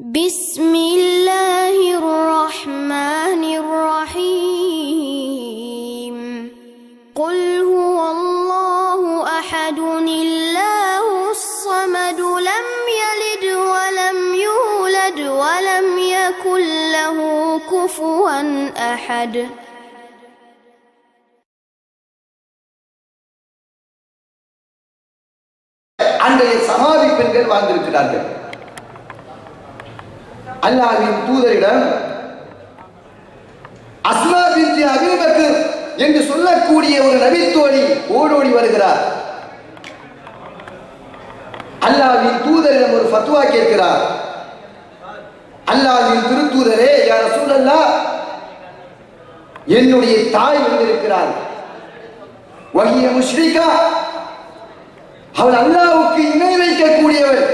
بسم الله الرحمن الرحيم قل هو الله احد الله الصمد لم يلد ولم يولد ولم يكن له كفوا احد அன்றைய சமாதி பெண்கள் வாழ்ந்திருக்கிறார்கள் அல்லாஹ்வின் தூதரிடம் அஸ்மா பின்தி அபீபக்கர் என்று சொல்லக்கூடிய ஒரு நபித்தோழி ஓடோடி வருகிறார் அல்லாஹ்வின் தூதரிடம் ஒரு ஃபத்வா கேட்கிறார் அல்லாஹ்வின் திருத்தூதரே யார் சூழல்லா என்னுடைய தாய் வந்திருக்கிறார் வகிய முஷ்ரிகா அவள் அல்லாவுக்கு இணை வைக்கக்கூடியவள்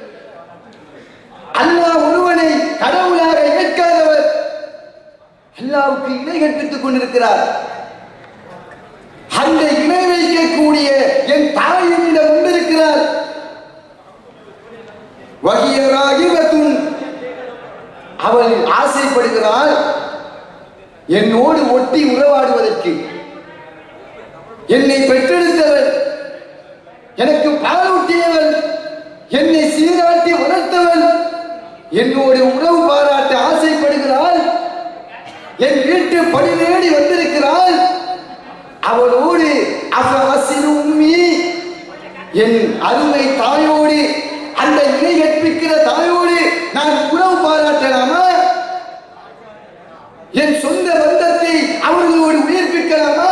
அல்லாஹ் ஒருவனை கடவுளாக ஏற்காதவர் அல்லாவுக்கு இணை கற்பித்துக் கொண்டிருக்கிறார் அந்த இணை வைக்கக்கூடிய என் தாய் என்னிடம் வந்திருக்கிறார் வகியராகிவத்தும் அவள் ஆசைப்படுகிறாள் என்னோடு ஒட்டி உறவாடுவதற்கு என்னை பெற்றெடுத்தவள் எனக்கு பாலூட்டியவள் என்னை சீராட்டி வளர்த்தவள் என்னோடு உறவு பாராட்ட ஆசைப்படுகிறாள் என் வீட்டு படி தேடி வந்திருக்கிறாள் அவளோடு அசாசிரு உம்மி என் அருமை தாயோடு அந்த இணை கற்பிக்கிற தாயோடு நான் உறவு பாராட்டலாமா என் சொந்த பந்தத்தை அவர்களோடு உயிர்ப்பிக்கலாமா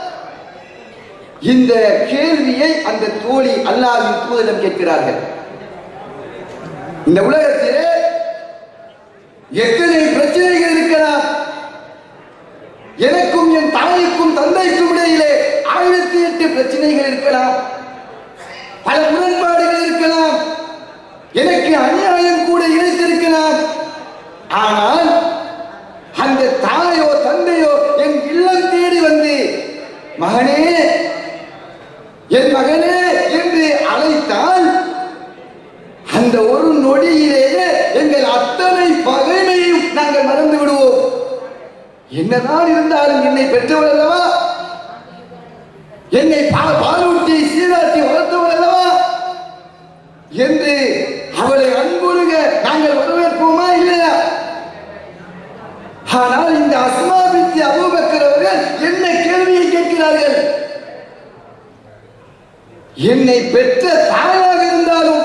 இந்த கேள்வியை அந்த தோழி அல்லாவின் தூதரிடம் கேட்கிறார்கள் இந்த உலகத்திலே எத்தனை பிரச்சனைகள் இருக்கலாம் எனக்கும் என் தாய்க்கும் தந்தைக்கும் இடையிலே ஆயிரத்தி எட்டு பிரச்சனைகள் இருக்கலாம் பல முரண்பாடுகள் இருக்கலாம் எனக்கு அநியாயம் கூட இழைத்திருக்கலாம் ஆனால் அந்த தாயோ தந்தையோ என் இல்லம் தேடி வந்து மகனே என் மகனே என்று அழைத்தால் அந்த ஒரு நொடியிலேயே எங்கள் அத்தனை பகைமையும் நாங்கள் மறந்து விடுவோம் என்னதான் இருந்தாலும் என்னை பெற்றவள் அல்லவா என்னை பா- பாலூட்டி சீராட்டி வளர்த்தவள் அல்லவா என்று அவளை அன்புருக நாங்கள் வரவேற்போமா இல்லையா ஆனால் இந்த அஸ்மா பித்தி அபூபக்கர் அவர்கள் என்ன கேள்வியை கேட்கிறார்கள் என்னை பெற்ற தாயாக இருந்தாலும்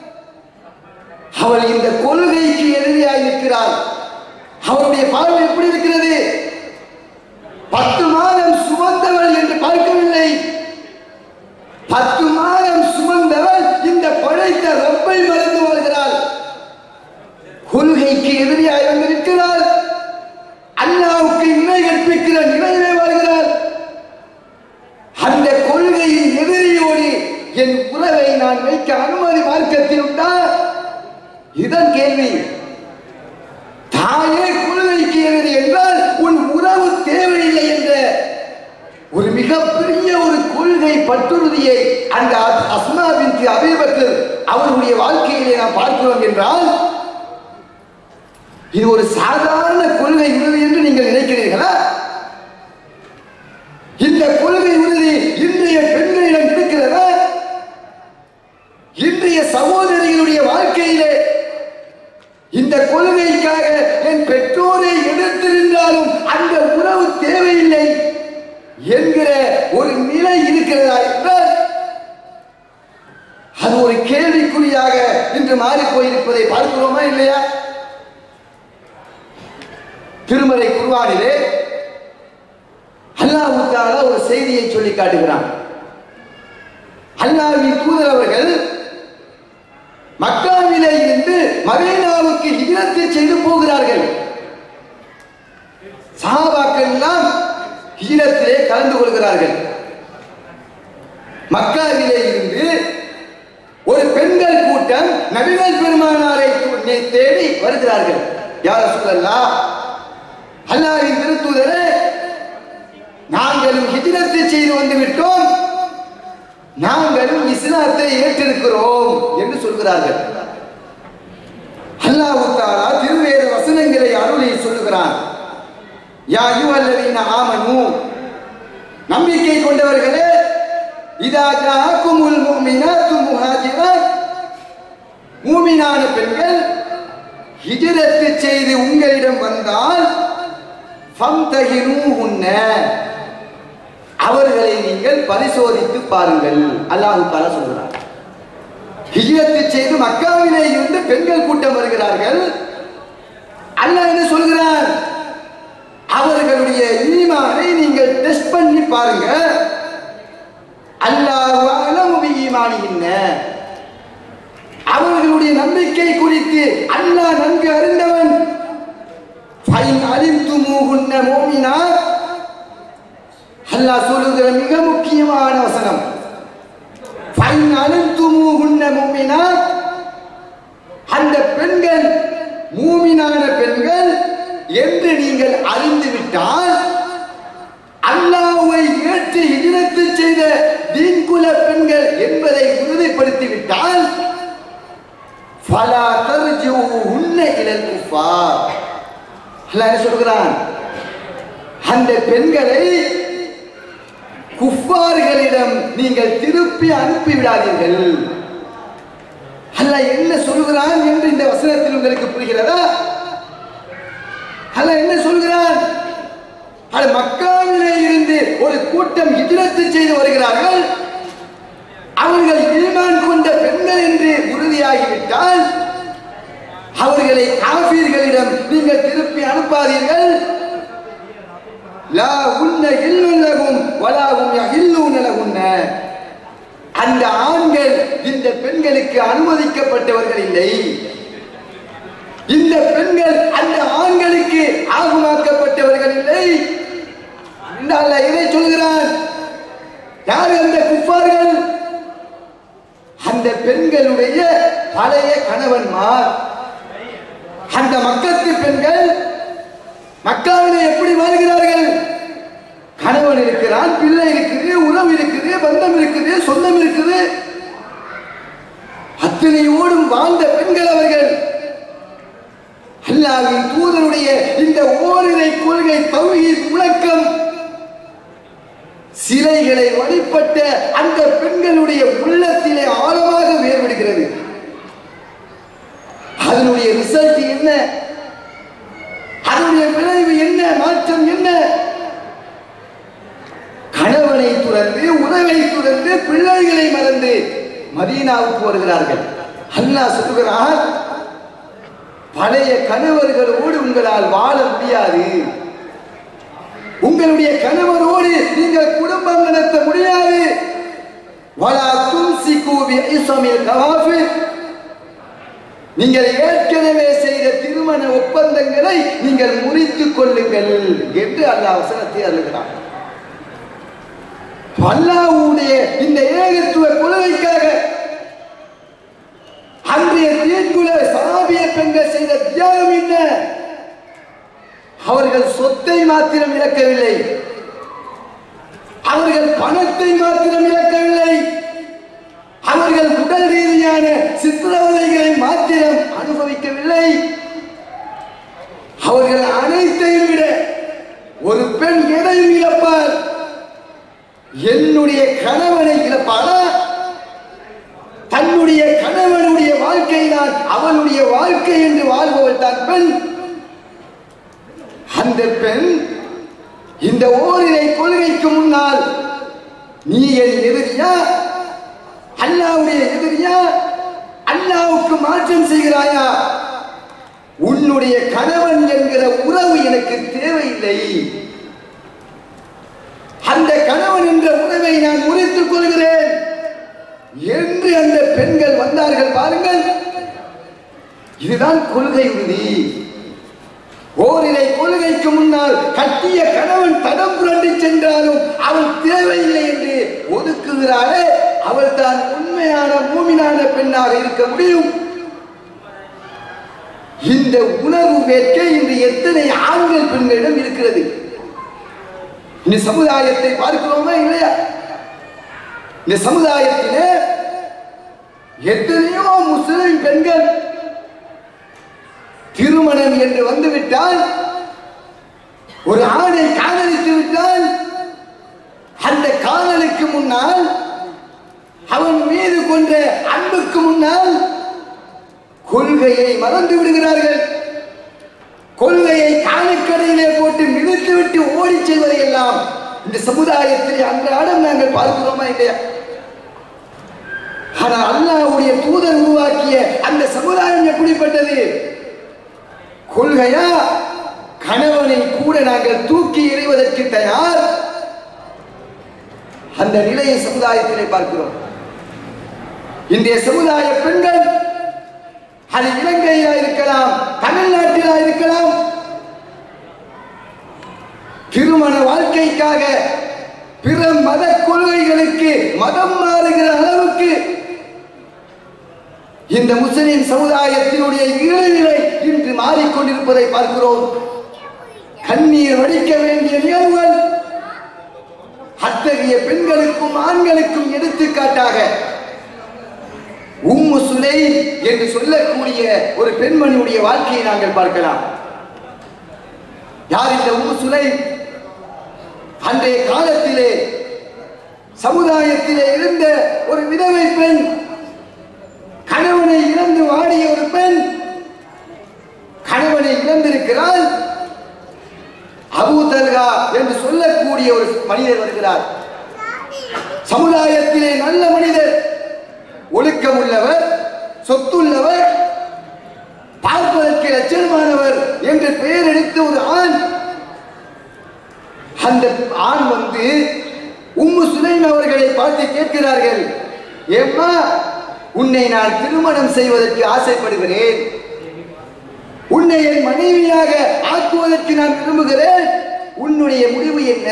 அவள் இந்த கொள்கைக்கு எதிரியாக இருக்கிறாள் அவளுடைய பார்வை எப்படி இருக்கிறது பத்து மாதம் சுமந்தவள் என்று பார்க்கவில்லை பத்து மாதம் சுமந்தவள் இந்த படைத்த ரப்பை மறந்து வாழ்கிறாள் கொள்கைக்கு எதிரியாக வந்திருக்கிறாள் அல்லாவுக்கு இணை கற்பிக்கிற நிலையிலே வாழ்கிறாள் அந்த கொள்கையின் எதிரியோடு என் உறவை நான் வைக்க அனுமதி மார்க்கத்தில் உண்டா இதன் கேள்வி தாயே கொள்கைக்கு எதிரி என்றால் உன் உறவு தேவையில்லை என்ற ஒரு மிகப்பெரிய ஒரு கொள்கை பற்றுறுதியை அந்த அஸ்- அஸ்மா பின்தி அபீபக்கர் அவர்களுடைய வாழ்க்கையிலே நாம் பார்க்கிறோம் என்றால் இது ஒரு சாதாரண கொள்கை உறுதி என்று நீங்கள் நினைக்கிறீர்களா இந்த கொள்கை உறுதி இன்றைய பெண்களிடம் இருக்கிறதா இன்றைய சகோதரிகளுடைய வாழ்க்கையிலே இந்த கொள்கைக்காக என் பெற்றோரை எதிர்த்திருந்தாலும் அந்த உறவு தேவையில்லை என்கிற ஒரு நிலை இருக்கிறதா என்றால் அது ஒரு கேள்விக்குறியாக இன்று மாறி போயிருப்பதை பார்க்கிறோமா இல்லையா திருமலை குர்வானிலே அல்லாஹ் தாலா ஒரு செய்தியை சொல்லி காட்டுகிறான் அல்லாஹ்வின் தூதர் அவர்கள் மக்காவிலே இருந்து மதீனாவுக்கு ஹிஜரத்தை செய்து போகிறார்கள் சஹாபாக்கள் எல்லாம் ஹிஜரத்திலே கலந்து கொள்கிறார்கள் மக்காவிலே இருந்து ஒரு பெண்கள் கூட்டம் நபிகள் பெருமானாரை தே- தேடி வருகிறார்கள் யார் சொல்லலாம் அல்லாஹ்வின் திருத்தூதரே நாங்களும் ஹிஜ்ரத்தை செய்து வந்து விட்டோம் நாங்களும் இஸ்லாத்தை ஏற்றிருக்கிறோம் என்று சொல்கிறார்கள் அல்லாஹ் சொல்கிறான் யா அய்யுஹல்லதீன ஆமனு நம்பிக்கை கொண்டவர்களே இதா ஜாஅக்குமுல் முஃமினாத்து முஹாஜிராத் மூமினான பெண்கள் ஹிஜ்ரத்து செய்து உங்களிடம் வந்தால் ஃபம்தஹினூஹுன்ன அவர்களை நீங்கள் பரிசோதித்து பாருங்கள் அல்லாஹ் தஆலா சொல்கிறார் ஹிஜ்ரத்து செய்து மக்காவிலே இருந்து பெண்கள் கூட்டம் வருகிறார்கள் அல்லாஹ் என்ன சொல்கிறான் அவர்களுடைய ஈமானை நீங்கள் டெஸ்ட் பண்ணி பாருங்க அல்லாஹ் அலமு பி ஈமானிகின்ன அவர்களுடைய நம்பிக்கை குறித்து அல்லாஹ் நன்கு அறிந்தவன் ஃபைன் அலிம்துமூஹுன்ன மோமினாத் அல்லாஹ் சொல்லுகிற மிக முக்கியமான வசனம் ஃபைன் அலிம்துமூஹுன்ன மோமினாத் அந்த பெண்கள் மூமினான பெண்கள் என்று நீங்கள் அறிந்து விட்டால் அல்லாஹ்வை ஏற்று ஹிஜ்ரத்து செய்த தீன்குல பெண்கள் என்பதை உறுதிப்படுத்தி விட்டால் ஃபலா தர்ஜூஹுன்ன இலல் குஃபார் அல்லாஹ் என்ன சொல்கிறான் அந்த பெண்களை குஃபார்களிடம் நீங்கள் திருப்பி அனுப்பி விடாதீர்கள் அல்லாஹ் என்ன சொல்கிறான் என்று இந்த வசனத்தில் உங்களுக்கு புரிகிறதா அல்லாஹ் என்ன சொல்கிறான் அது மக்காவிலே இருந்து ஒரு கூட்டம் ஹிஜ்ரத்து செய்து வருகிறார்கள் அவர்கள் ஈமான் கொண்ட பெண்கள் என்று உறுதியாகிவிட்டால் அவர்களை காபீர்களிடம் நீங்கள் திருப்பி அனுப்பாதீர்கள் லா உன்ன இல்லுன்னகும் வலாவும் இல்லுன்னகுன்ன அந்த ஆண்கள் இந்த பெண்களுக்கு அனுமதிக்கப்பட்டவர்கள் இல்லை இந்த பெண்கள் அந்த ஆண்களுக்கு ஆகுமாக்கப்பட்டவர்கள் இல்லை இந்த அல்லாஹ் இதை சொல்கிறான் யார் அந்த குஃபார்கள் அந்த பெண்களுடைய பழைய கணவன்மார் அந்த மக்கத்து பெண்கள் மக்காவிலே எப்படி வாழ்கிறார்கள் கணவன் இருக்கிறான் பிள்ளை இருக்குது உறவு இருக்குது பந்தம் இருக்குது சொந்தம் இருக்குது அத்தனையோடும் வாழ்ந்த பெண்கள் அவர்கள் அல்லாவின் தூதருடைய இந்த ஓரிரை கொள்கை தௌஹீத் முழக்கம் சிலைகளை வழிபட்ட அந்த பெண்களுடைய உள்ளத்திலே ஆழமாக வேறுபடுகிறது அதனுடைய ரிசல்ட் என்ன அதனுடைய விளைவு என்ன மாற்றம் என்ன கணவனை துறந்து உறவை துறந்து பிள்ளைகளை மறந்து மதீனாவுக்கு வருகிறார்கள் அல்லாஹ் சொல்கிறார் பழைய கணவர்களோடு உங்களால் வாழ முடியாது உங்களுடைய கணவரோடு நீங்கள் குடும்பம் நடத்த முடியாது வலா தும்சிகு பிஇஸ்மில் கவாஃபிர் நீங்கள் ஏற்கனவே செய்த திருமண ஒப்பந்தங்களை நீங்கள் முறித்துக் கொள்ளுங்கள் என்று அல்லாஹ் வசனத்தை அருகிறார் அல்லாஹ்வுடைய இந்த ஏகத்துவ கொள்கைக்காக அன்றைய தீர்க்குல சாபிய பெண்கள் செய்த தியாகம் என்ன அவர்கள் சொத்தை மாத்திரம் இழக்கவில்லை அவர்கள் பணத்தை மாத்திரம் இழக்கவில்லை அவர்கள் உடல் ரீதியான சித்திரவதைகளை மாத்திரம் அனுபவிக்கவில்லை அவர்கள் அனைத்தையும் விட ஒரு பெண் எதையும் இழப்பார் என்னுடைய கணவனை இழப்பாளா தன்னுடைய கணவனுடைய வாழ்க்கை தான் அவளுடைய வாழ்க்கை என்று வாழ்பவள் தான் பெண் அந்த பெண் இந்த ஓரிரை கொள்கைக்கு முன்னால் நீ என் எதிரியா அல்லாவுடைய எதிரியா அல்லாவுக்கு மாற்றம் செய்கிறாயா உன்னுடைய கணவன் என்கிற உறவு எனக்கு தேவையில்லை அந்த கணவன் என்ற உறவை நான் முறித்துக் கொள்கிறேன் என்று அந்த பெண்கள் வந்தார்கள் பாருங்கள் இதுதான் கொள்கை உறுதி ஓரிரை கொள்கைக்கு முன்னால் கட்டிய கணவன் தடம் புரண்டு சென்றாலும் அவள் தேவையில்லை என்று ஒதுக்குகிறாளே அவள் தான் உண்மையான மூமினான பெண்ணாக இருக்க முடியும் இந்த உணர்வு வேட்கை இன்று எத்தனை ஆண்கள் பெண்களிடம் இருக்கிறது இந்த சமுதாயத்தை பார்க்கிறோமா இல்லையா இந்த சமுதாயத்திலே எத்தனையோ முஸ்லிம் பெண்கள் திருமணம் என்று வந்துவிட்டால் ஒரு ஆணை காதலித்து விட்டால் அந்த காதலுக்கு முன்னால் அவன் மீது கொண்ட அன்புக்கு முன்னால் கொள்கையை மறந்து விடுகிறார்கள் கொள்கையை காலக்கடையிலே போட்டு மிதித்து விட்டு ஓடிச் செல்வதை எல்லாம் இந்த சமுதாயத்தில் அன்றாடம் நாங்கள் பார்க்கிறோமா இல்லையா ஆனால் அல்லாஹ்வுடைய தூதர் உருவாக்கிய அந்த சமுதாயம் எப்படிப்பட்டது கொள்கையா கணவனை கூட நாங்கள் தூக்கி எறிவதற்கு தயார் அந்த நிலையை சமுதாயத்திலே பார்க்கிறோம் இன்றைய சமுதாய பெண்கள் அது இலங்கையிலா இருக்கலாம் தமிழ்நாட்டிலா இருக்கலாம் திருமண வாழ்க்கைக்காக பிற மத கொள்கைகளுக்கு மதம் மாறுகிற அளவுக்கு இந்த முஸ்லிம் சமுதாயத்தினுடைய இளநிலை இன்று மாறிக்கொண்டிருப்பதை பார்க்கிறோம் கண்ணீர் வடிக்க வேண்டிய நிகழ்வுகள் அத்தகைய பெண்களுக்கும் ஆண்களுக்கும் எடுத்துக்காட்டாக உம்மு சுலை என்று சொல்லக்கூடிய ஒரு பெண்மணியுடைய வாழ்க்கையை நாங்கள் பார்க்கலாம் யார் இந்த உம்மு சுலை அன்றைய காலத்திலே சமுதாயத்திலே இருந்த ஒரு விதவை பெண் கணவனை இழந்து வாடிய ஒரு பெண் கணவனை இழந்திருக்கிறாள் அபூ தல்கா என்று சொல்லக்கூடிய ஒரு மனிதர் வருகிறார் சமுதாயத்திலே நல்ல மனிதர் ஒழுக்கம் உள்ளவர் சொத்துள்ளவர் பார்ப்பதற்கு லட்சணமானவர் என்று பெயர் எடுத்த ஒரு ஆண் அந்த ஆண் வந்து உம்மு சுலைம் அவர்களை பார்த்து கேட்கிறார்கள் ஏம்மா உன்னை நான் திருமணம் செய்வதற்கு ஆசைப்படுகிறேன் உன்னை என் மனைவியாக ஆக்குவதற்கு நான் விரும்புகிறேன் உன்னுடைய முடிவு என்ன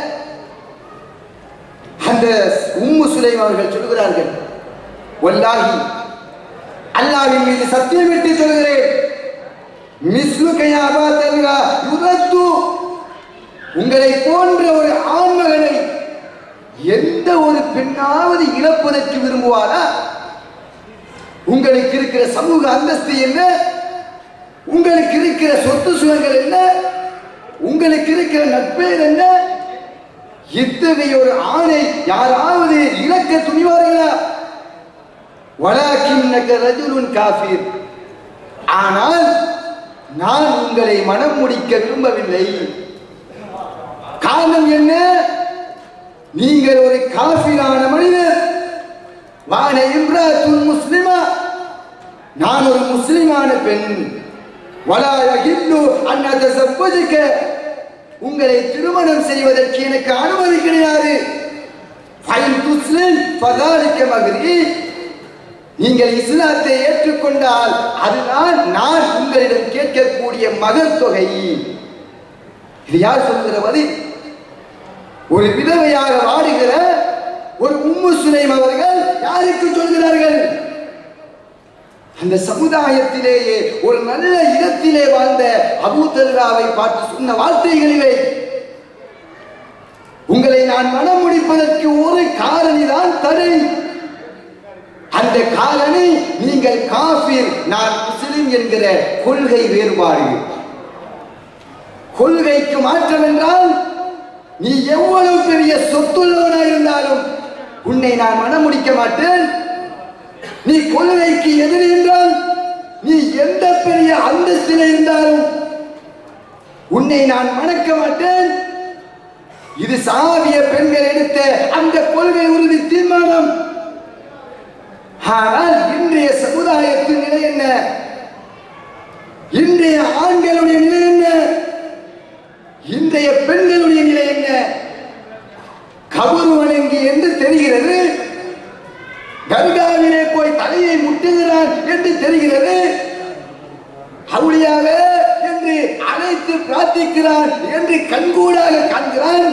அந்த உம்மு சுலைம் அவர்கள் சொல்கிறார்கள் வல்லாஹி அல்லாஹ்வின் மீது சத்தியமிட்டு சொல்கிறேன் மிஸ்லுகையா அபாதல்கா யுரத்து உங்களை போன்ற ஒரு ஆண்மகனை எந்த ஒரு பெண்ணாவது இழப்பதற்கு விரும்புவாரா உங்களுக்கு இருக்கிற சமூக அந்தஸ்து என்ன உங்களுக்கு இருக்கிற சொத்து சுகங்கள் என்ன உங்களுக்கு இருக்கிற நட்பேர் என்ன இத்தகைய ஒரு ஆணை யாராவது இழக்க துணிவார்களா வலாக்கின்னக ரஜுலுன் காஃபிர் ஆனால் நான் உங்களை மனம் முடிக்க விரும்பவில்லை காரணம் என்ன நீங்கள் ஒரு காஃபிரான மனிதர் வான இம்ராத்துன் முஸ்லிமா நான் ஒரு முஸ்லிமான பெண் வலா யஹில்லு அன் அதஸவ்வஜக உங்களை திருமணம் செய்வதற்கு எனக்கு அனுமதி கிடையாது ஃபைன் துஸ்லிம் ஃபதாலிக மகரி நீங்கள் இஸ்லாத்தை ஏற்றுக்கொண்டால் அதுதான் நான் உங்களிடம் கேட்கக்கூடிய மகள் தொகை இது யார் சொல்கிற பதில் ஒரு விதவையாக வாடுகிற ஒரு உம்மு சுலைம் அவர்கள் யாருக்கு சொல்கிறார்கள் அந்த சமுதாயத்திலேயே ஒரு நல்ல இடத்திலே வாழ்ந்த அபூதல்ராவை பார்த்து சொன்ன வார்த்தைகளிலே உங்களை நான் மனம் முடிப்பதற்கு ஒரு காரணிதான் தடை அந்த காலனி நீங்கள் காஃபிர் நான் முஸ்லிம் என்கிற கொள்கை வேறுபாடு கொள்கைக்கு மாற்றம் என்றால் நீ எவ்வளவு பெரிய சொத்துள்ளவனா இருந்தாலும் உன்னை நான் மனம் முடிக்க மாட்டேன் நீ கொள்கைக்கு எதிரி என்றால் நீ எந்த பெரிய அந்தஸ்தில் இருந்தாலும் உன்னை நான் மணக்க மாட்டேன் இது சாவிய பெண்கள் எடுத்த அந்த கொள்கை உறுதி தீர்மானம் ஆனால் இன்றைய சமுதாயத்தின் நிலை என்ன இன்றைய ஆண்களுடைய நிலை என்ன இன்றைய பெண்களுடைய நிலை என்ன கபரு வணங்கி என்று தெரிகிறது கர்காவிலே போய் தலையை முட்டுகிறான் என்று தெரிகிறது அவுளியாக என்று அழைத்து பிரார்த்திக்கிறான் என்று கண்கூடாக காண்கிறான்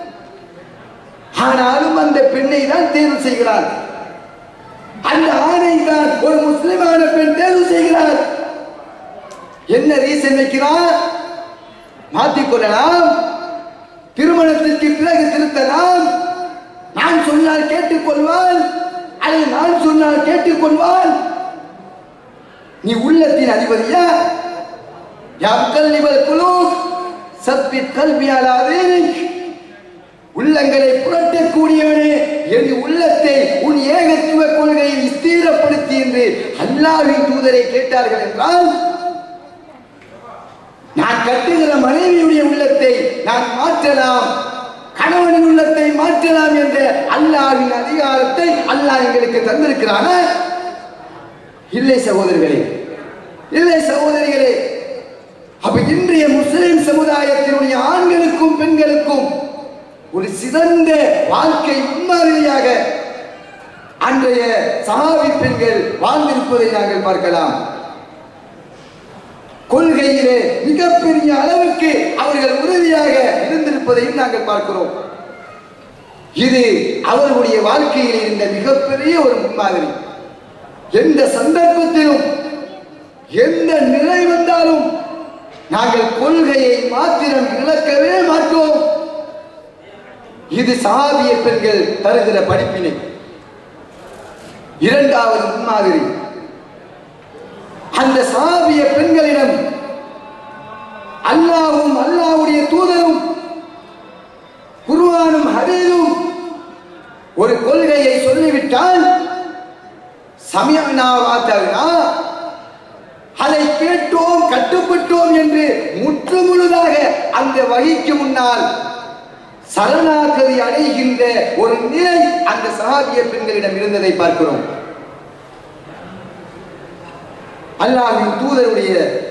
ஆனாலும் அந்த பெண்ணை தான் தேர்வு செய்கிறான் அந்த ஆணை தான் ஒரு முஸ்லிமான பெண் தேர்வு செய்கிறார் என்ன ரீசன் வைக்கிறார் மாற்றிக்கொள்ளலாம் திருமணத்திற்கு பிறகு திருத்தலாம் நான் சொன்னால் கேட்டுக்கொள்வான் அல்லது நான் சொன்னால் கேட்டுக்கொள்வான் நீ உள்ளத்தின் அதிபதியா யாக்கல் இவள் குழு சப்பித் கல்வியாலாதே உள்ளங்களை புரட்டக்கூடியவனே என் உள்ளத்தை உன் ஏகத்துவ கொள்கையை ஸ்தீரப்படுத்தி என்று அல்லாஹ்வின் தூதரை கேட்டார்கள் என்றால் நான் கட்டுகிற மனைவியுடைய உள்ளத்தை நான் மாற்றலாம் கணவனின் உள்ளத்தை மாற்றலாம் என்ற அல்லாஹ்வின் அதிகாரத்தை அல்லாஹ் எங்களுக்கு தந்திருக்கிறானா இல்லை சகோதரர்களே இல்லை சகோதரிகளே அப்ப இன்றைய முஸ்லிம் சமுதாயத்தினுடைய ஆண்களுக்கும் பெண்களுக்கும் ஒரு சிறந்த வாழ்க்கை முன்மாதிரியாக அன்றைய சஹாபி பெண்கள் வாழ்ந்திருப்பதை நாங்கள் பார்க்கலாம் கொள்கையிலே மிகப்பெரிய அளவுக்கு அவர்கள் உறுதியாக இருந்திருப்பதையும் நாங்கள் பார்க்கிறோம் இது அவர்களுடைய வாழ்க்கையில் இருந்த மிகப்பெரிய ஒரு முன்மாதிரி எந்த சந்தர்ப்பத்திலும் எந்த நிலை வந்தாலும் நாங்கள் கொள்கையை மாத்திரம் இழக்கவே மாட்டோம் இது சாதிய பெண்கள் தருகிற படிப்பினை இரண்டாவது முன்மாதிரி அந்த சாபிய பெண்களிடம் அல்லாவும் அல்லாவுடைய தூதரும் குருவானும் ஹரீதும் ஒரு கொள்கையை சொல்லிவிட்டால் சமயனா வாத்தனா அதை கேட்டோம் கட்டுப்பட்டோம் என்று முற்று முழுதாக அந்த வகைக்கு முன்னால் சரணாகதி அடைகின்ற ஒரு நிலை அந்த சகாபிய பெண்களிடம் இருந்ததை பார்க்கிறோம் அல்லாஹ்வின் தூதருடைய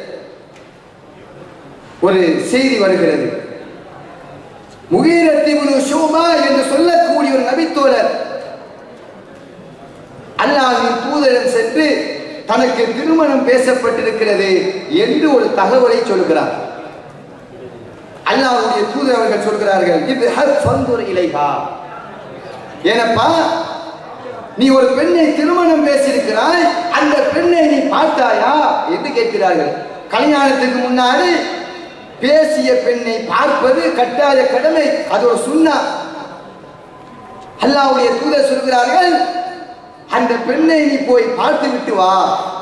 ஒரு செய்தி வருகிறது முகீரத்திபுனு ஷோபா என்று சொல்லக்கூடிய ஒரு நபித்தோழர் அல்லாஹ்வின் தூதரிடம் சென்று தனக்கு திருமணம் பேசப்பட்டிருக்கிறது என்று ஒரு தகவலை சொல்கிறார் அல்லாஹ்வுடைய தூதர் அவர்கள் சொல்கிறார்கள் இது ஹர் ஃபந்துர் இலைஹா ஏனப்பா நீ ஒரு பெண்ணை திருமணம் பேசியிருக்கிறாய் அந்த பெண்ணை நீ பார்த்தாயா என்று கேட்கிறார்கள் கல்யாணத்துக்கு முன்னாடி பேசிய பெண்ணை பார்ப்பது கட்டாய கடமை அது ஒரு சுண்ணா அல்லாஹ்வுடைய தூதர் சொல்கிறார்கள் அந்த பெண்ணை நீ போய் பார்த்து விட்டு வா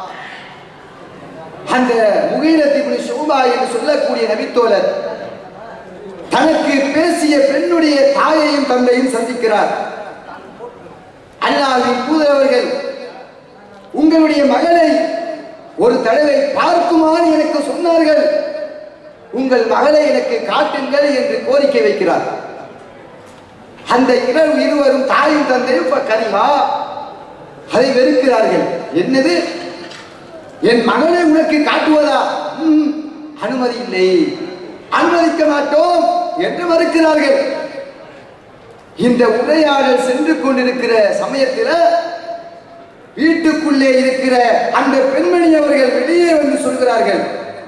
அந்த முகீரத்திபுனி ஷோபா என்று சொல்லக்கூடிய நபித்தோழர் தனக்கு பேசிய பெண்ணுடைய தாயையும் தந்தையும் சந்திக்கிறார் அல்லாஹ்வின் தூதரவர்கள் உங்களுடைய மகளை ஒரு தடவை பார்க்குமாறு எனக்கு சொன்னார்கள் உங்கள் மகளை எனக்கு காட்டுங்கள் என்று கோரிக்கை வைக்கிறார் அந்த இரவு இருவரும் தாயும் தந்தையும் இப்ப கரிஹா அதை வெறுக்கிறார்கள் என்னது என் மகளை உனக்கு காட்டுவதா ம், அனுமதி இல்லை அனுமதிக்க மாட்டோம் என்று மறுக்கிறார்கள் இந்த உரையாடல் சென்று கொண்டிருக்கிற சமயத்தில் வீட்டுக்குள்ளே இருக்கிற அந்த பெண்மணி அவர்கள் வெளியே வந்து சொல்கிறார்கள்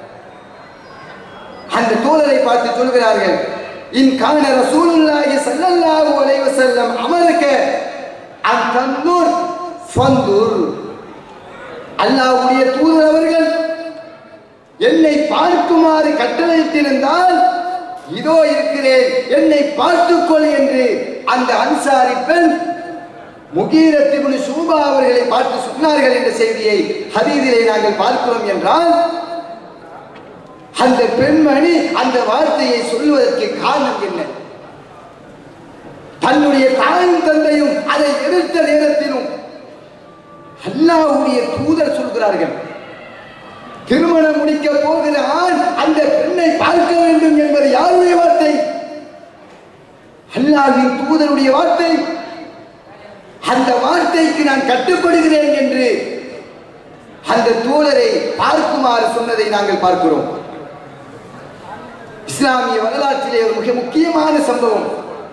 அந்த தோழரை பார்த்து சொல்கிறார்கள் இன் கான ரசூலுல்லாஹி ஸல்லல்லாஹு அலைஹி வஸல்லம் அமரக அன் தன்துர் ஃபந்துர் அல்லாஹ்வுடைய தூதர் அவர்கள் என்னை பார்க்குமாறு கட்டளையிட்டிருந்தால் இதோ இருக்கிறேன் என்னை பார்த்துக்கொள் என்று அந்த அன்சாரி பெண் முகீரத்திபுனு சூபா அவர்களை பார்த்து சொன்னார்கள் என்ற செய்தியை ஹதீதிலே நாங்கள் பார்க்கிறோம் என்றால் அந்த பெண்மணி அந்த வார்த்தையை சொல்வதற்கு காரணம் என்ன தன்னுடைய தாயும் தந்தையும் அதை எதிர்த்த நேரத்திலும் அல்லாஹ்வுடைய தூதர் சொல்கிறார்கள் திருமணம் முடிக்க போகிற ஆண் அந்த பெண்ணை பார்க்க வேண்டும் என்பது யாருடைய வார்த்தை அல்லாஹ்வின் தூதருடைய வார்த்தை அந்த வார்த்தைக்கு நான் கட்டுப்படுகிறேன் என்று அந்த தோழரை பார்க்குமாறு சொன்னதை நாங்கள் பார்க்கிறோம் இஸ்லாமிய வரலாற்றிலே ஒரு மிக முக்கியமான சம்பவம்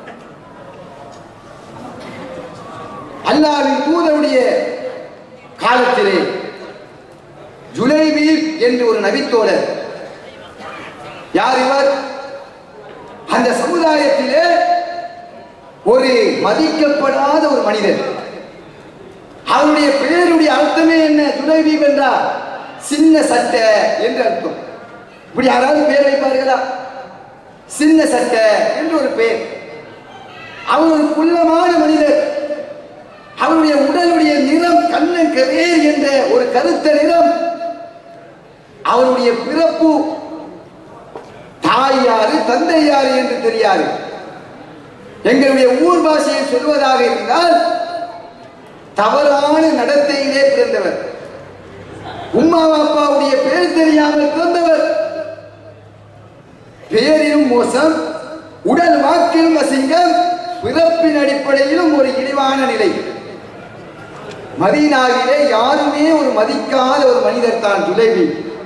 அல்லாஹ்வின் தூதருடைய காலத்திலே ஜுலைபீப் என்று ஒரு நபித்தோழர் யார் இவர் அந்த சமுதாயத்திலே ஒரு மதிக்கப்படாத ஒரு மனிதர் அவருடைய பெயருடைய அர்த்தமே என்ன ஜுலைபீப் என்றால் சின்ன சட்டை என்று அர்த்தம் இப்படி யாராவது பேர் வைப்பார்களா சின்ன சட்டை என்று ஒரு பெயர் அவர் ஒரு குள்ளமான மனிதர் அவருடைய உடலுடைய நிறம் கண்ணன் கவேர் என்ற ஒரு கருத்த நிறம் அவருடைய பிறப்பு தாய் தாய் யாரு தந்தை யாரு என்று தெரியாது எங்களுடைய ஊர் பாஷையில் சொல்வதாக இருந்தால் தவறான நடத்தையிலே பிறந்தவர் உம்மா அப்பாவுடைய பேர் தெரியாமல் பிறந்தவர் பெயரிலும் மோசம் உடல் வாக்கிலும் அசிங்கம் பிறப்பின் அடிப்படையிலும் ஒரு இழிவான நிலை மதீனாவிலே யாருமே ஒரு மதிக்காத ஒரு மனிதர் தான் துளைவி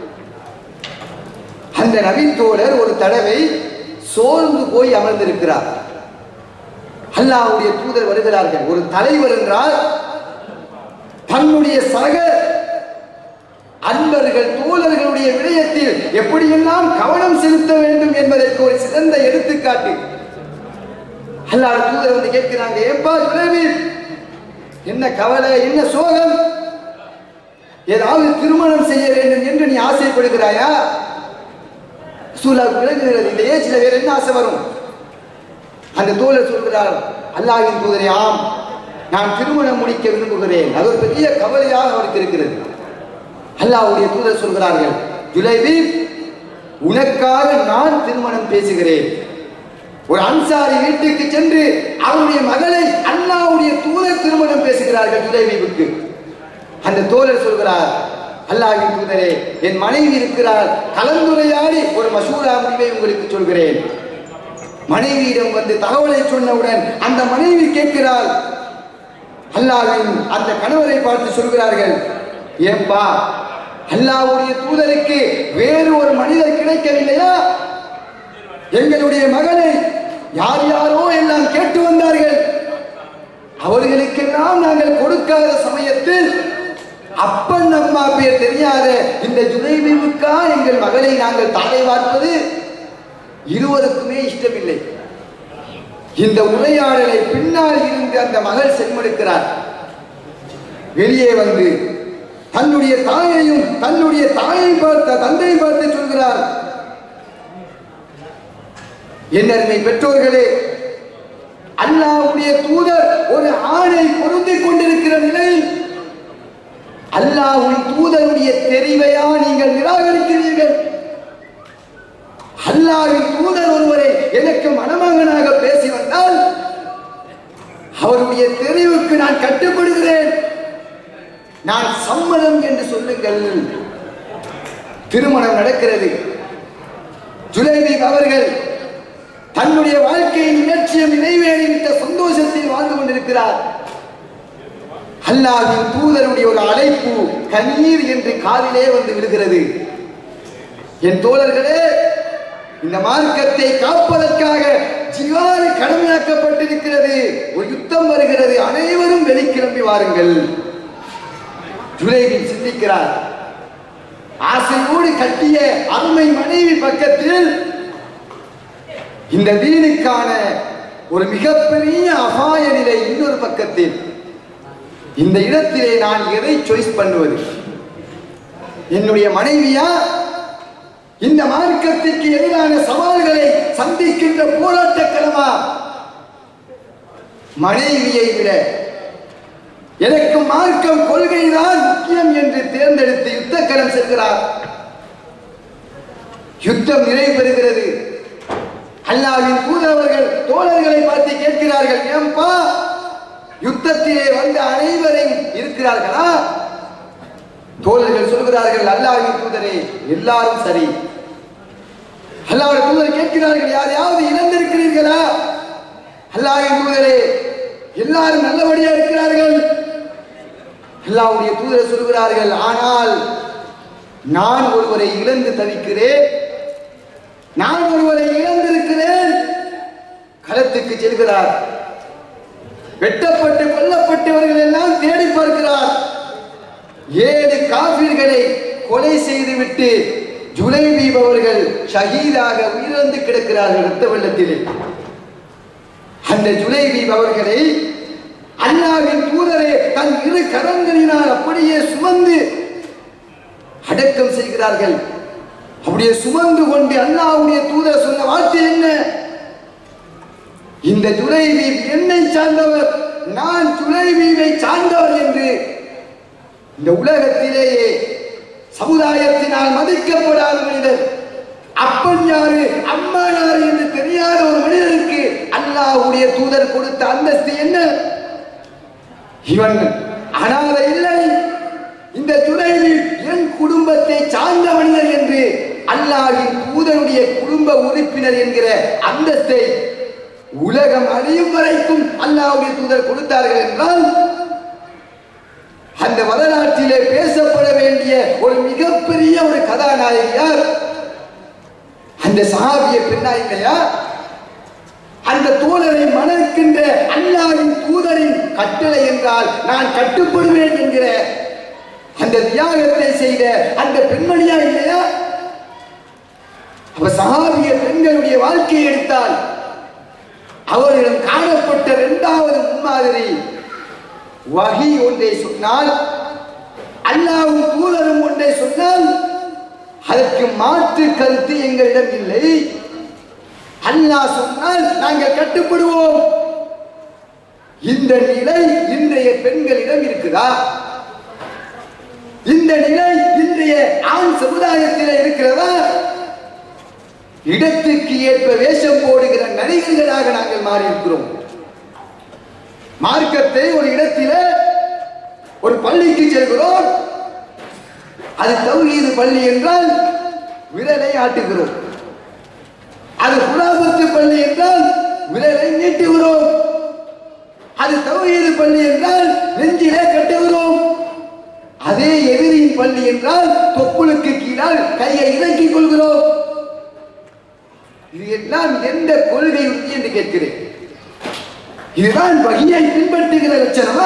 அந்த நவீன் தோழர் ஒரு தடவை சோர்ந்து போய் அமர்ந்திருக்கிறார் அல்லாஹ்வுடைய தூதர் வருகிறார்கள் ஒரு தலைவர் என்றால் தன்னுடைய சக அன்பர்கள் தோழர்களுடைய விடயத்தில் எப்படியெல்லாம் கவனம் செலுத்த வேண்டும் என்பதற்கு ஒரு சிறந்த எடுத்துக்காட்டு அல்லாஹ் தூதர் வந்து கேட்கிறாங்க ஏப்பா துளைவி என்ன கவலை என்ன சோகம் ஏதாவது திருமணம் செய்ய வேண்டும் என்று நீ ஆசைப்படுகிறாயா சூழல் விளங்குகிறது இந்த ஏஜ்ல வேற என்ன ஆசை வரும் அந்த தோழர் சொல்கிறார் அல்லாஹ்வின் தூதரே ஆம் நான் திருமணம் முடிக்க விரும்புகிறேன் அது ஒரு பெரிய கவலையாக அவருக்கு இருக்கிறது அல்லாஹ்வுடைய தூதர் சொல்கிறார்கள் ஜுலைபி உனக்காக நான் திருமணம் பேசுகிறேன் ஒரு அன்சாரி வீட்டுக்கு சென்று அவருடைய மகளை அல்லாஹ்வுடைய தூதர் திருமணம் பேசுகிறார்கள் ஜுலைபீபுக்கு அந்த தோழர் சொல்கிறார் அல்லாஹ்வின் தூதரே என் மனைவி இருக்கிறார் கலந்துரையாடி ஒரு மசூரா முடிவை உங்களுக்கு சொல்கிறேன் மனைவியிடம் வந்து தகவலை சொன்னவுடன் அந்த மனைவி கேட்கிறாள் அல்லாஹ்வின் அந்த கணவரை பார்த்து சொல்கிறார்கள் ஏன்பா அல்லாஹ்வுடைய தூதருக்கு வேறு ஒரு மனிதர் கிடைக்கவில்லையா எங்களுடைய மகனை யார் யாரோ எல்லாம் கேட்டு வந்தார்கள் அவர்களுக்கெல்லாம் நாங்கள் கொடுக்காத சமயத்தில் அப்பன் அம்மா பேர் தெரியாத இந்த ஜுதைபிவுக்கா எங்கள் மகளை நாங்கள் தாரை பார்ப்பது இருவருக்குமே இஷ்டமில்லை இந்த உரையாடலை பின்னால் இருந்து அந்த மகள் சென்மெடுக்கிறார் வெளியே வந்து தன்னுடைய தாயையும் தன்னுடைய தாயை பார்த்த தந்தையை பார்த்து சொல்கிறார் என்னருமை பெற்றோர்களே அல்லாஹ்வுடைய தூதர் ஒரு ஆணை பொருந்திக் கொண்டிருக்கிற நிலையில் அல்லாஹ்வின் தூதருடைய தெரிவையா நீங்கள் நிராகரிக்கிறீர்கள் அல்லாஹ்வின் தூதர் ஒருவரை எனக்கு மணமகனாக பேசி வந்தால் அவருடைய தெரிவுக்கு நான் கட்டுப்படுகிறேன் நான் சம்மதம் என்று சொல்லுங்கள் திருமணம் நடக்கிறது ஜுலைபீப் அவர்கள் தன்னுடைய வாழ்க்கையின் இலட்சியம் நிறைவேறிவிட்ட சந்தோஷத்தில் வாழ்ந்து கொண்டிருக்கிறார் அல்லாஹ்வின் தூதருடைய ஒரு அழைப்பு கண்ணீர் என்று காதிலே வந்து விழுகிறது என் தோழர்களே இந்த மார்க்கத்தை காப்பதற்காக ஜிவாறு கடமையாக்கப்பட்டிருக்கிறது ஒரு யுத்தம் வருகிறது அனைவரும் வெளிக்கிளம்பி வாருங்கள் ஜுலைபின் சிந்திக்கிறார் ஆசையோடு கட்டிய அருமை மனைவி பக்கத்தில் இந்த தீனுக்கான ஒரு மிகப்பெரிய அபாய நிலை இன்னொரு பக்கத்தில் இந்த இடத்திலே நான் எதை சாய்ஸ் பண்ணுவது என்னுடைய மனைவியா இந்த மார்க்கத்திற்கு எதிரான சவால்களை சந்திக்கின்ற போராட்ட களமா மனைவியை விட எனக்கு மார்க்கம் கொள்கைதான் முக்கியம் என்று தேர்ந்தெடுத்து யுத்த களம் செல்கிறார் யுத்தம் நிறைவு பெறுகிறது அல்லாவின் தூதரவர்கள் தோழர்களை பார்த்து கேட்கிறார்கள் ஏன்பா யுத்தத்திலே வந்த அனைவரையும் இருக்கிறார்களா தோழர்கள் சொல்கிறார்கள் அல்லாவின் தூதரே எல்லாரும் சரி அல்லாவுடைய தூதர் கேட்கிறார்கள் யாரையாவது இழந்திருக்கிறீர்களா அல்லாவின் தூதரே எல்லாரும் நல்லபடியா இருக்கிறார்கள் அல்லாவுடைய தூதர் சொல்கிறார்கள் ஆனால் நான் ஒருவரை இழந்து தவிக்கிறேன் நான் ஒருவரை இழந்திருக்கிறேன் களத்துக்கு செல்கிறார் வெட்டப்பட்டு கொல்லப்பட்டவர்கள் எல்லாம் தேடி பார்க்கிறார் ஏழு காபிர்களை கொலை செய்துவிட்டு ஜுலைபீப் அவர்கள் ஷஹீதாக உயிரிழந்து கிடக்கிறார்கள் ரத்த வெள்ளத்திலே அந்த ஜுலைபீப் அவர்களை அல்லாவின் தூதரே தன் இரு கரங்களினால் அப்படியே சுமந்து அடக்கம் செய்கிறார்கள் அப்படியே சுமந்து கொண்டு அல்லாஹ்வுடைய தூதர் சொன்ன வார்த்தை என்ன இந்த ஜுலைபீப் என்னை சார்ந்தவர் நான் ஜுலைபீபை சார்ந்தவர் என்று இந்த உலகத்திலேயே சமுதாயத்தினால் மதிக்கப்படாத மனிதர் அப்பன் யாரு அம்மா யாரு என்று தெரியாத ஒரு மனிதனுக்கு அல்லாஹ்வுடைய தூதர் கொடுத்த அந்தஸ்து என்ன இவன் அனாதை இல்லை இந்த துறையில் என் குடும்பத்தை சார்ந்த மனிதர் என்று அல்லாஹின் தூதருடைய குடும்ப உறுப்பினர் என்கிற அந்தஸ்தை உலகம் அழியும் வரைக்கும் அல்லாஹ்வுடைய தூதர் கொடுத்தார்கள் என்றால் அந்த வரலாற்றிலே பேசப்பட வேண்டிய ஒரு மிகப்பெரிய ஒரு கதாநாயகியார் அந்த சஹாபிய பெண்ணா இல்லையா அந்த தோழரை மணக்கின்ற அல்லாவின் தூதரின் கட்டளை என்றால் நான் கட்டுப்படுவேன் என்கிற அந்த தியாகத்தை செய்த அந்த பெண்மணியா இல்லையா அப்ப சஹாபிய பெண்களுடைய வாழ்க்கையை எடுத்தால் அவர்களிடம் காணப்பட்ட இரண்டாவது முன்மாதிரி வகி ஒன்றை சொன்னால் அல்லாவும் தூதரும் ஒன்றை சொன்னால் அதற்கு மாற்று கருத்து எங்களிடம் இல்லை அல்லாஹ் சொன்னால் நாங்கள் கட்டுப்படுவோம் இந்த நிலை இன்றைய பெண்களிடம் இருக்குதா இந்த நிலை இன்றைய ஆண் சமுதாயத்தில் இருக்கிறதா இடத்துக்கு ஏற்ப வேஷம் போடுகிற நடிகர்களாக நாங்கள் மாறி இருக்கிறோம் மார்க்கத்தை ஒரு இடத்திலே ஒரு பள்ளிக்கு செல்கிறோம் அது தௌஹீது பள்ளி என்றால் விரலை ஆட்டுகிறோம் அது குலாபத்து பள்ளி என்றால் விரலை நீட்டுகிறோம் அது தௌஹீது பள்ளி என்றால் நெஞ்சிலே கட்டுகிறோம் அதே எதிரியின் பள்ளி என்றால் தொப்புளுக்கு கீழால் கையை இறக்கிக் கொள்கிறோம் இது எல்லாம் எந்த கொள்கை உறுதி என்று கேட்கிறேன் இதுதான் வகையை பின்பற்றுகிற லட்சணமா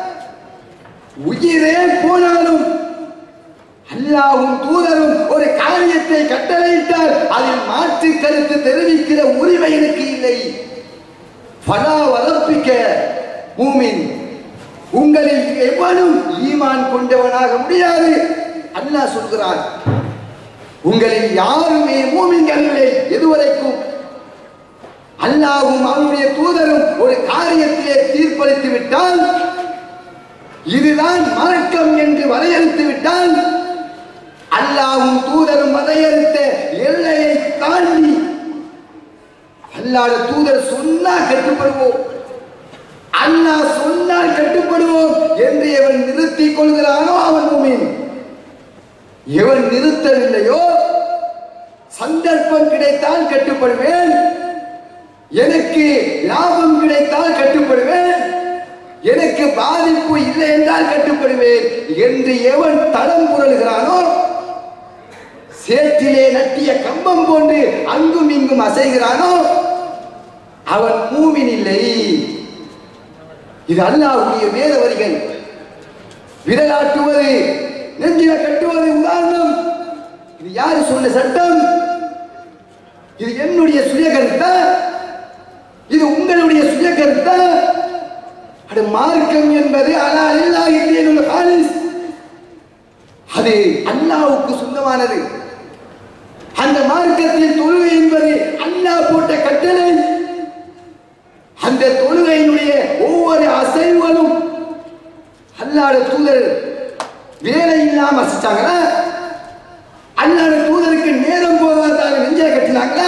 உயிரே போனாலும் அல்லாவும் தூதரும் ஒரு காரியத்தை கட்டளையிட்டால் அதில் மாற்று கருத்து தெரிவிக்கிற உரிமை எனக்கு இல்லை பலா வளர்ப்பிக்க மூமின் உங்களில் எவனும் ஈமான் கொண்டவனாக முடியாது அல்லாஹ் சொல்கிறான் உங்களில் யாருமே மூமின்கள் இல்லை எதுவரைக்கும் அல்லாவும் அவனுடைய தூதரும் ஒரு காரியத்திலே தீர்ப்பளித்து விட்டால் இதுதான் மார்க்கம் என்று வரையறுத்து விட்டால் அல்லாவும் தூதரும் வரையறுத்த எல்லையை தாண்டி அல்லாத தூதர் சொன்னா கட்டுப்படுவோம் அல்லாஹ் சொன்னால் கட்டுப்படுவோம் என்று எவன் நிறுத்திக் கொள்கிறானோ அவன் மூமின் எவன் நிறுத்தவில்லையோ சந்தர்ப்பம் கிடைத்தால் கட்டுப்படுவேன் எனக்கு லாபம் கிடைத்தால் கட்டுப்படுவேன் எனக்கு பாதிப்பு இல்லை என்றால் கட்டுப்படுவேன் என்று எவன் தடம் புரளுகிறானோ சேற்றிலே நட்டிய கம்பம் போன்று அங்கும் இங்கும் அசைகிறானோ அவன் மூமின் இல்லை இது அல்லாஹ்வுடைய வேத வரிகள் விரலாட்டுவது நெஞ்சில கட்டுவது உதாரணம் இது யாரு சொன்ன சட்டம் இது என்னுடைய சுய கருத்தா இது உங்களுடைய சுய கருத்தா அது மார்க்கம் என்பது அலா இல்லாஹி தீனுல் ஹாலிஸ் அது அல்லாஹ்வுக்கு சொந்தமானது அந்த மார்க்கத்தில் தொழுகை என்பது அல்லாஹ் போட்ட கட்டளை அந்த தொழுகையினுடைய ஒவ்வொரு அசைவுகளும் அல்லாட தூதர் வேலை இல்லாம அசைச்சாங்களா அல்லாட தூதருக்கு நேரம் போகாதாக நெஞ்சை கட்டினாங்களா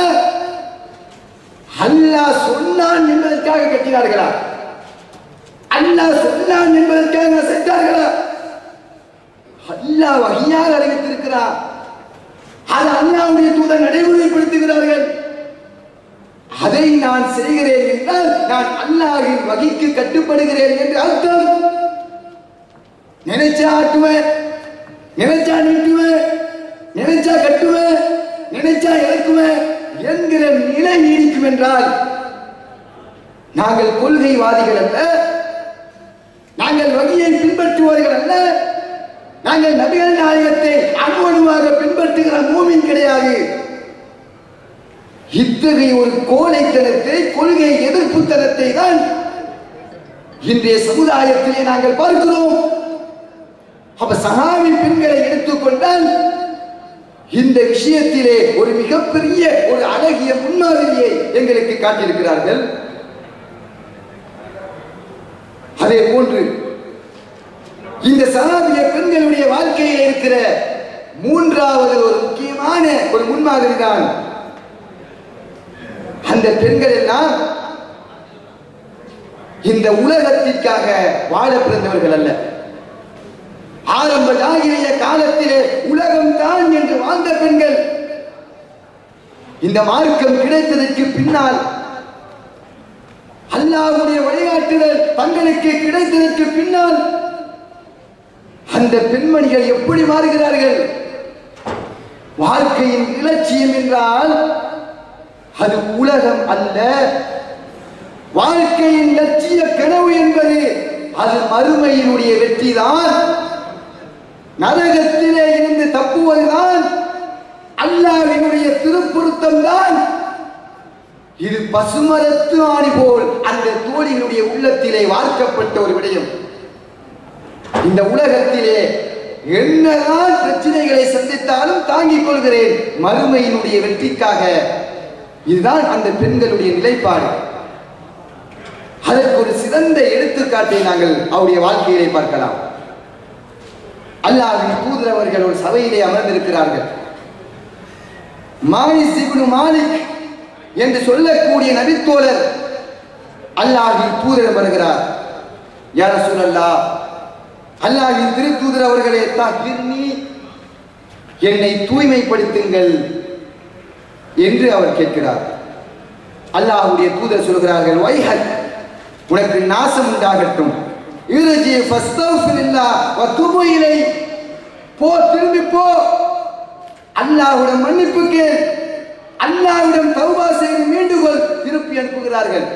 அல்லாஹ் சொன்னான் என்பதற்காக கட்டினார்களா அல்லாஹ் சொன்னான் என்பதற்காக அசைத்தார்களா அல்லாஹ் வகையாக அறிவித்திருக்கிறார் அது அல்லாவுடைய தூதர் நடைமுறைப்படுத்துகிறார்கள் அதை நான் செய்கிறேன் என்றால் நான் அல்லாஹின் வகைக்கு கட்டுப்படுகிறேன் என்று அர்த்தம் நினைச்சா ஆட்டுவேன் நினைச்சா நீட்டுவேன் நினைச்சா கட்டுவேன் நினைச்சா இறக்குவேன் என்கிற நிலை நீடிக்கும் என்றால் நாங்கள் கொள்கைவாதிகள் அல்ல நாங்கள் வகையை பின்பற்றுவர்கள் அல்ல நாங்கள் நபிகள் நாயகத்தை அனுமனுவாக பின்பற்றுகிற மூமின் கிடையாது இத்தகைய ஒரு கோழைத்தனத்தை கொள்கை எதிர்ப்புத்தனத்தை தான் இன்றைய சமுதாயத்திலே நாங்கள் பார்க்கிறோம் அப்ப சகாவி பெண்களை எடுத்துக்கொண்டால் இந்த விஷயத்திலே ஒரு மிகப்பெரிய ஒரு அழகிய முன்மாதிரியை எங்களுக்கு காட்டியிருக்கிறார்கள் அதே போன்று இந்த சகாபிய பெண்களுடைய வாழ்க்கையில் இருக்கிற மூன்றாவது ஒரு முக்கியமான ஒரு முன்மாதிரி தான் அந்த பெண்கள் எல்லாம் இந்த உலகத்திற்காக வாழ பிறந்தவர்கள் அல்ல ஆரம்ப ஜாகிரிய காலத்திலே உலகம் தான் என்று வாழ்ந்த பெண்கள் இந்த மார்க்கம் கிடைத்ததற்கு பின்னால் அல்லாஹ்வுடைய வழிகாட்டுதல் தங்களுக்கு கிடைத்ததற்கு பின்னால் அந்த பெண்மணிகள் எப்படி மாறுகிறார்கள் வாழ்க்கையின் இலட்சியம் என்றால் அது உலகம் அல்ல வாழ்க்கையின் லட்சிய கனவு என்பது அது மறுமையினுடைய வெற்றிதான் நரகத்திலே இருந்து தப்புவதுதான் அல்லாஹ்வினுடைய திருப்பொருத்தம் தான் இது பசுமரத்து ஆணி போல் அந்த தோழியினுடைய உள்ளத்திலே வார்க்கப்பட்ட ஒரு விடயம் இந்த உலகத்திலே என்னதான் பிரச்சனைகளை சந்தித்தாலும் தாங்கிக் கொள்கிறேன் மறுமையினுடைய வெற்றிக்காக இதுதான் அந்த பெண்களுடைய நிலைப்பாடு அதற்கு ஒரு சிறந்த எடுத்துக்காட்டை நாங்கள் அவருடைய வாழ்க்கையிலே பார்க்கலாம் அல்லாஹ்வின் தூதர் அவர்கள் ஒரு சபையிலே அமர்ந்திருக்கிறார்கள் மாலிஸ் இப்னு மாலிக் என்று சொல்லக்கூடிய நபித்தோழர் அல்லாஹ்வின் தூதர் வருகிறார் யார் சொல்லல்லா அல்லாஹ்வின் திருத்தூதர் அவர்களே தாக்கிர்னி என்னை தூய்மைப்படுத்துங்கள் என்று அவர் கேட்கிறார் அல்லாஹ்வுடைய தூதர் சொல்கிறார்கள் வைஹக் உனக்கு நாசம் உண்டாகட்டும் இருஜி ஃபஸ்தக்ஃபிரில்லாஹ் வ துபு இலை போ திரும்பி போ அல்லாஹ்விடம் மன்னிப்பு கேள் அல்லாஹ்விடம் தௌபா செய்து மீண்டுகொள் திருப்பி அனுப்புகிறார்கள்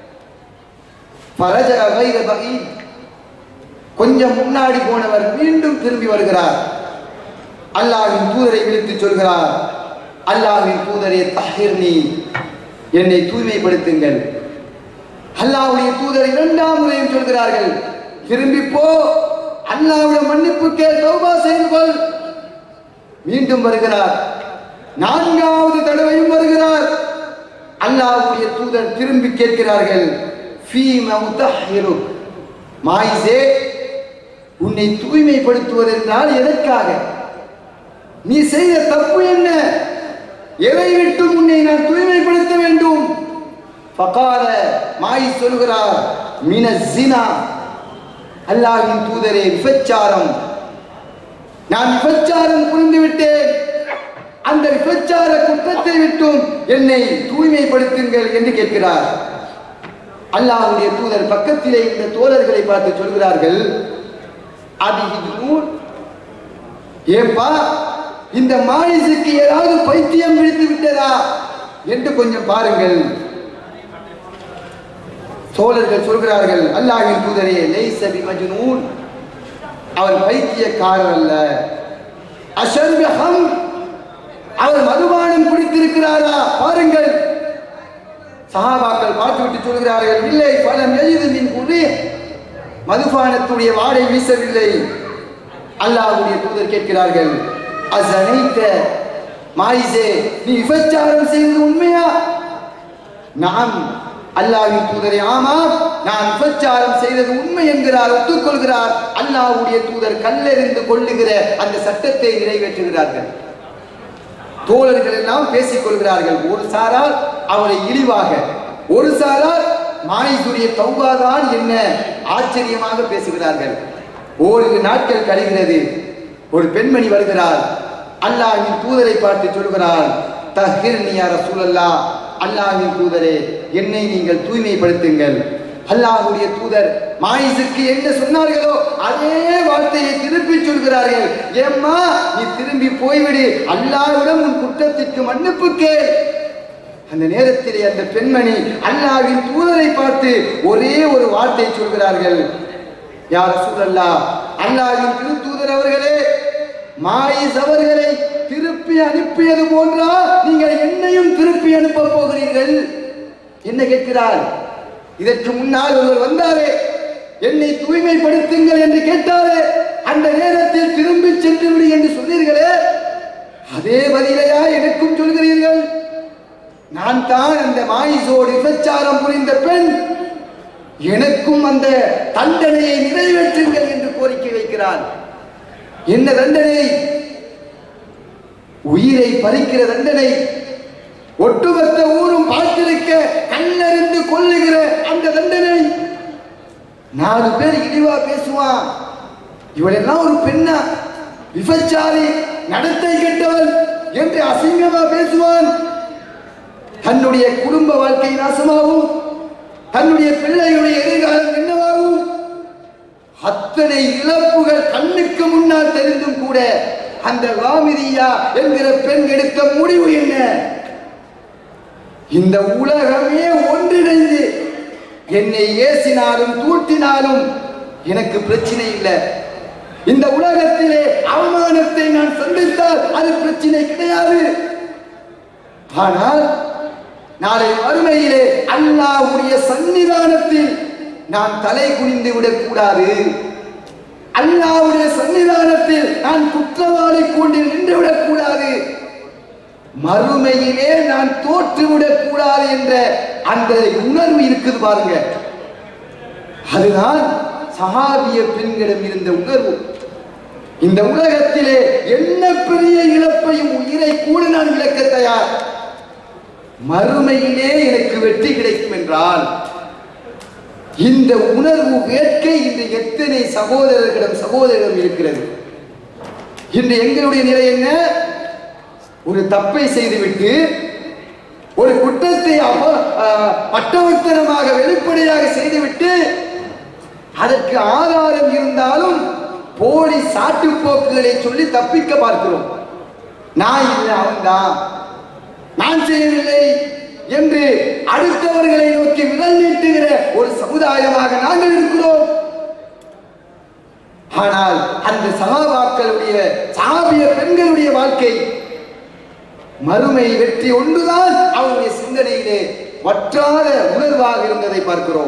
ஃபரஜ கைர பகீத் கொஞ்சம் முன்னாடி போனவர் மீண்டும் திரும்பி வருகிறார் அல்லாஹ்வின் தூதரை விழித்து சொல்கிறார் அல்லாஹ்வின் தூதரே தஹிர்னி என்னை தூய்மைப்படுத்துங்கள் அல்லாஹ்வுடைய தூதர் இரண்டாம் முறையும் சொல்கிறார்கள் திரும்பி போ அல்லாஹ்விடம் மன்னிப்பு கேள் தௌபா செய்து கொள் மீண்டும் வருகிறார் நான்காவது தடவையும் வருகிறார் அல்லாஹ்வுடைய தூதர் திரும்பி கேட்கிறார்கள் ஃபீம உத்தஹிருக் மாயிசே உன்னை தூய்மைப்படுத்துவதென்றால் எதற்காக நீ செய்த தப்பு என்ன எதை விட்டு உன்னை நான் தூய்மைப்படுத்த வேண்டும் ஃபகால மாய் சொல்கிறார் மின ஜினா அல்லாஹ்வின் தூதரே விபச்சாரம் நான் விபச்சாரம் புரிந்து விட்டேன் அந்த விபச்சார குற்றத்தை விட்டும் என்னை தூய்மைப்படுத்துங்கள் என்று கேட்கிறார் அல்லாஹ்வுடைய தூதர் பக்கத்திலே இந்த தோழர்களை பார்த்து சொல்கிறார்கள் அதிகிதூன் ஏப்பா இந்த மானிசுக்கு ஏதாவது பைத்தியம் பிடித்து விட்டதா என்று கொஞ்சம் பாருங்கள் தோழர்கள் சொல்கிறார்கள் அல்லாஹ்வின் தூதரே லைஸ பிமஜ்னூன் அவர் பைத்தியக்காரர் அல்ல அஷர்பி ஹம் அவர் மதுபானம் குடித்திருக்கிறாரா பாருங்கள் சஹாபாக்கள் பார்த்துவிட்டு சொல்கிறார்கள் இல்லை பலம் எழுது மின் குடி மதுபானத்துடைய வாடை வீசவில்லை அல்லாஹ்வுடைய தூதர் கேட்கிறார்கள் அசனைத்த மாயிசே நீ விபச்சாரம் செய்தது உண்மையா நாம் அல்லாஹ்வின் தூதரே ஆமாம் நான் விபச்சாரம் செய்தது உண்மை என்கிறார் ஒத்துக்கொள்கிறார் அல்லாஹ்வுடைய தூதர் கல்லெறிந்து கொள்ளுகிற அந்த சட்டத்தை நிறைவேற்றுகிறார்கள் தோழர்கள் எல்லாம் பேசிக் கொள்கிறார்கள் ஒரு சாரால் அவரை இழிவாக ஒரு சாரால் மாயிசுடைய தௌபாதான் என்ன ஆச்சரியமாக பேசுகிறார்கள் ஓரிரு நாட்கள் கழிகிறது ஒரு பெண்மணி வருகிறார் அல்லாஹ்வின் தூதரை பார்த்து சொல்கிறார் தஹிர்னி யா ரசூலல்லாஹ் அல்லாஹ்வின் தூதரே என்னை நீங்கள் தூய்மைப்படுத்துங்கள் அல்லாஹ்வுடைய தூதர் மாயிசுக்கு என்ன சொன்னார்களோ அதே வார்த்தையை திருப்பி சொல்கிறார்கள் ஏம்மா நீ திரும்பி போய்விடு அல்லாஹ்விடம் உன் குற்றத்திற்கு மன்னிப்பு கேள் அந்த நேரத்திலே அந்த பெண்மணி அல்லாஹ்வின் தூதரை பார்த்து ஒரே ஒரு வார்த்தை சொல்கிறார்கள் யார் சூழல்லா அல்லாஹ்வின் திருத்தூதர் அவர்களே மாயிஸ் அவர்களை திருப்பி அனுப்பியது போன்றா நீங்கள் என்னையும் திருப்பி அனுப்ப போகிறீர்கள் என்ன கேட்கிறார் இதற்கு முன்னால் ஒருவர் வந்தாரே என்னை தூய்மைப்படுத்துங்கள் என்று கேட்டாரே அந்த நேரத்தில் திரும்பி சென்று விடு என்று சொன்னீர்களே அதே பதிலையா எனக்கும் சொல்கிறீர்கள் நான் தான் அந்த மாயிசோடு விபச்சாரம் புரிந்த பெண் எனக்கும் அந்த தண்டனையை நிறைவேற்றுங்கள் என்று கோரிக்கை வைக்கிறார் என்ன தண்டனை உயிரை பறிக்கிற தண்டனை ஒட்டுமொத்த ஊரும் பார்த்திருக்க கல்லறிந்து கொல்லுகிற அந்த தண்டனை நாலு பேர் இழிவா பேசுவான் இவளெல்லாம் ஒரு பெண்ணா விபச்சாரி நடத்தை கெட்டவள் என்று அசிங்கமா பேசுவான் தன்னுடைய குடும்ப வாழ்க்கை நாசமாகும் தன்னுடைய பிள்ளைகளுடைய எதிர்காலம் என்னவாகும் அத்தனை இழப்புகள் கண்ணுக்கு முன்னால் தெரிந்தும் கூட அந்த ராமிதியா என்கிற பெண் எடுத்த முடிவு என்ன இந்த உலகமே ஒன்றிணைந்து என்னை ஏசினாலும் தூட்டினாலும் எனக்கு பிரச்சனை இல்லை இந்த உலகத்திலே அவமானத்தை நான் சந்தித்தால் அது பிரச்சனை கிடையாது ஆனால் நாளை வறுமையிலே அல்லாஹ்வுடைய சன்னிதானத்தில் நான் தலை குனிந்து விடக்கூடாது அல்லாஹ்வுடைய சன்னிதானத்தில் நான் குற்றவாளி கூண்டில் நின்று விடக்கூடாது மறுமையிலே நான் தோற்று விடக்கூடாது என்ற அந்த உணர்வு இருக்குது பாருங்க அதுதான் சஹாபிய பெண்களிடம் இருந்த உணர்வு இந்த உலகத்திலே என்ன பெரிய இழப்பையும் உயிரை கூட நான் இழக்க தயார் மறுமையிலே எனக்கு வெற்றி கிடைக்கும் என்றால் இந்த உணர்வு வேட்கை இன்று எத்தனை சகோதரர்களிடம் சகோதரிடம் இருக்கிறது இன்று எங்களுடைய நிலை என்ன ஒரு தப்பை செய்துவிட்டு ஒரு குற்றத்தை அப- ஆஹ் பட்டவர்த்தனமாக வெளிப்படையாக செய்துவிட்டு அதற்கு ஆதாரம் இருந்தாலும் போலி சாட்டு போக்குகளை சொல்லி தப்பிக்க பார்க்கிறோம் நான் இல்லை அவன்தான் நான் செய்யவில்லை என்று அடுத்தவர்களை நோக்கி விரல் நீட்டுகிற ஒரு சமுதாயமாக நாங்கள் இருக்கிறோம் ஆனால் அந்த சகாபாக்களுடைய சகாபிய பெண்களுடைய வாழ்க்கை மறுமை வெற்றி ஒன்றுதான் அவருடைய சிந்தனையிலே வற்றாத உணர்வாக இருந்ததை பார்க்கிறோம்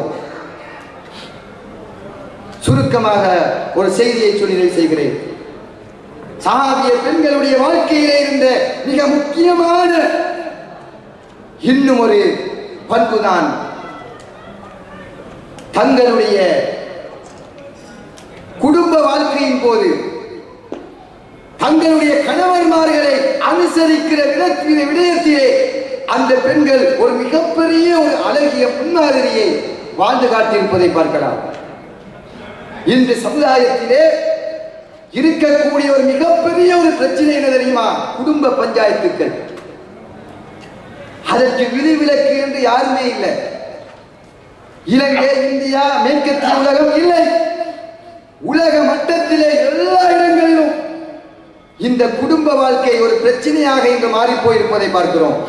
சுருக்கமாக ஒரு செய்தியை சொல்லி நிறைவு செய்கிறேன் சஹாபிய பெண்களுடைய வாழ்க்கையிலே இருந்த மிக முக்கியமான இன்னும் ஒரு பண்புதான் தங்களுடைய குடும்ப வாழ்க்கையின் போது தங்களுடைய கணவன்மார்களை அனுசரிக்கிற விதத்திலே விடயத்திலே அந்த பெண்கள் ஒரு மிகப்பெரிய ஒரு அழகிய முன்மாதிரியை வாழ்ந்து காட்டியிருப்பதை பார்க்கலாம் இன்று சமுதாயத்திலே இருக்கக்கூடிய ஒரு மிகப்பெரிய ஒரு பிரச்சனை என்ன தெரியுமா குடும்ப பஞ்சாயத்துக்கள் அதற்கு விதிவிலக்கு என்று யாருமே இல்லை இலங்கை இந்தியா மேற்கத்திய உலகம் இல்லை உலக மட்டத்திலே எல்லா இடங்களிலும் இந்த குடும்ப வாழ்க்கை ஒரு பிரச்சனையாக இன்று மாறி போயிருப்பதை பார்க்கிறோம்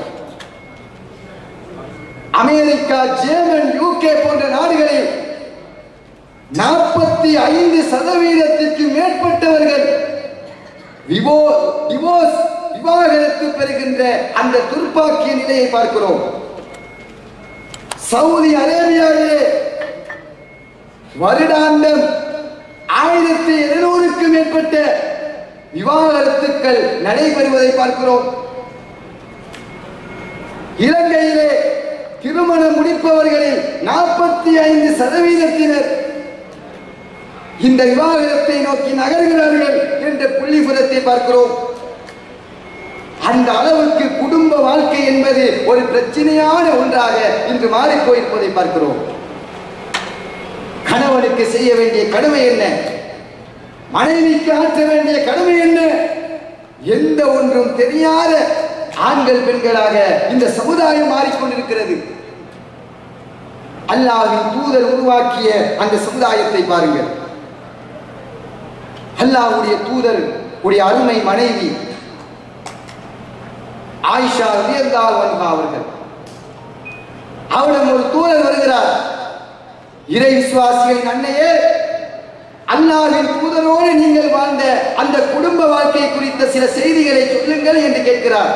அமெரிக்கா ஜெர்மன் யூகே போன்ற நாடுகளில் நாற்பத்தி ஐந்து சதவீதத்திற்கு மேற்பட்டவர்கள் விவோ டிவோர்ஸ் விவாகரத்து பெறுகின்ற அந்த துர்ப்பாக்கிய நிலையை பார்க்கிறோம் சவுதி அரேபியாவிலே வருடாந்தம் ஆயிரத்தி இருநூறுக்கு மேற்பட்ட விவாகரத்துக்கள் நடைபெறுவதை பார்க்கிறோம் இலங்கையிலே திருமணம் முடிப்பவர்களில் நாற்பத்தி ஐந்து சதவீதத்தினர் இந்த விவாகரத்தை நோக்கி நகர்கிறார்கள் என்ற புள்ளிபுரத்தை பார்க்கிறோம் அந்த அளவுக்கு குடும்ப வாழ்க்கை என்பது ஒரு பிரச்சனையான ஒன்றாக இன்று மாறிப் போயிருப்பதை பார்க்கிறோம் கணவனுக்கு செய்ய வேண்டிய கடமை என்ன மனைவிக்கு ஆற்ற வேண்டிய கடமை என்ன எந்த ஒன்றும் தெரியாத ஆண்கள் பெண்களாக இந்த சமுதாயம் மாறிக்கொண்டிருக்கிறது அல்லாஹ்வின் தூதர் உருவாக்கிய அந்த சமுதாயத்தை பாருங்கள் அல்லாஹ்வுடைய தூதர் உடைய அருமை மனைவி ஆயிஷா ரலியல்லாஹு அன்ஹா அவர்கள் அவரிடம் ஒரு தூதர் வருகிறார் இறை விசுவாசிகளின் அன்னையே அல்லாஹ்வின் தூதரோடு நீங்கள் வாழ்ந்த அந்த குடும்ப வாழ்க்கை குறித்த சில செய்திகளை சொல்லுங்கள் என்று கேட்கிறார்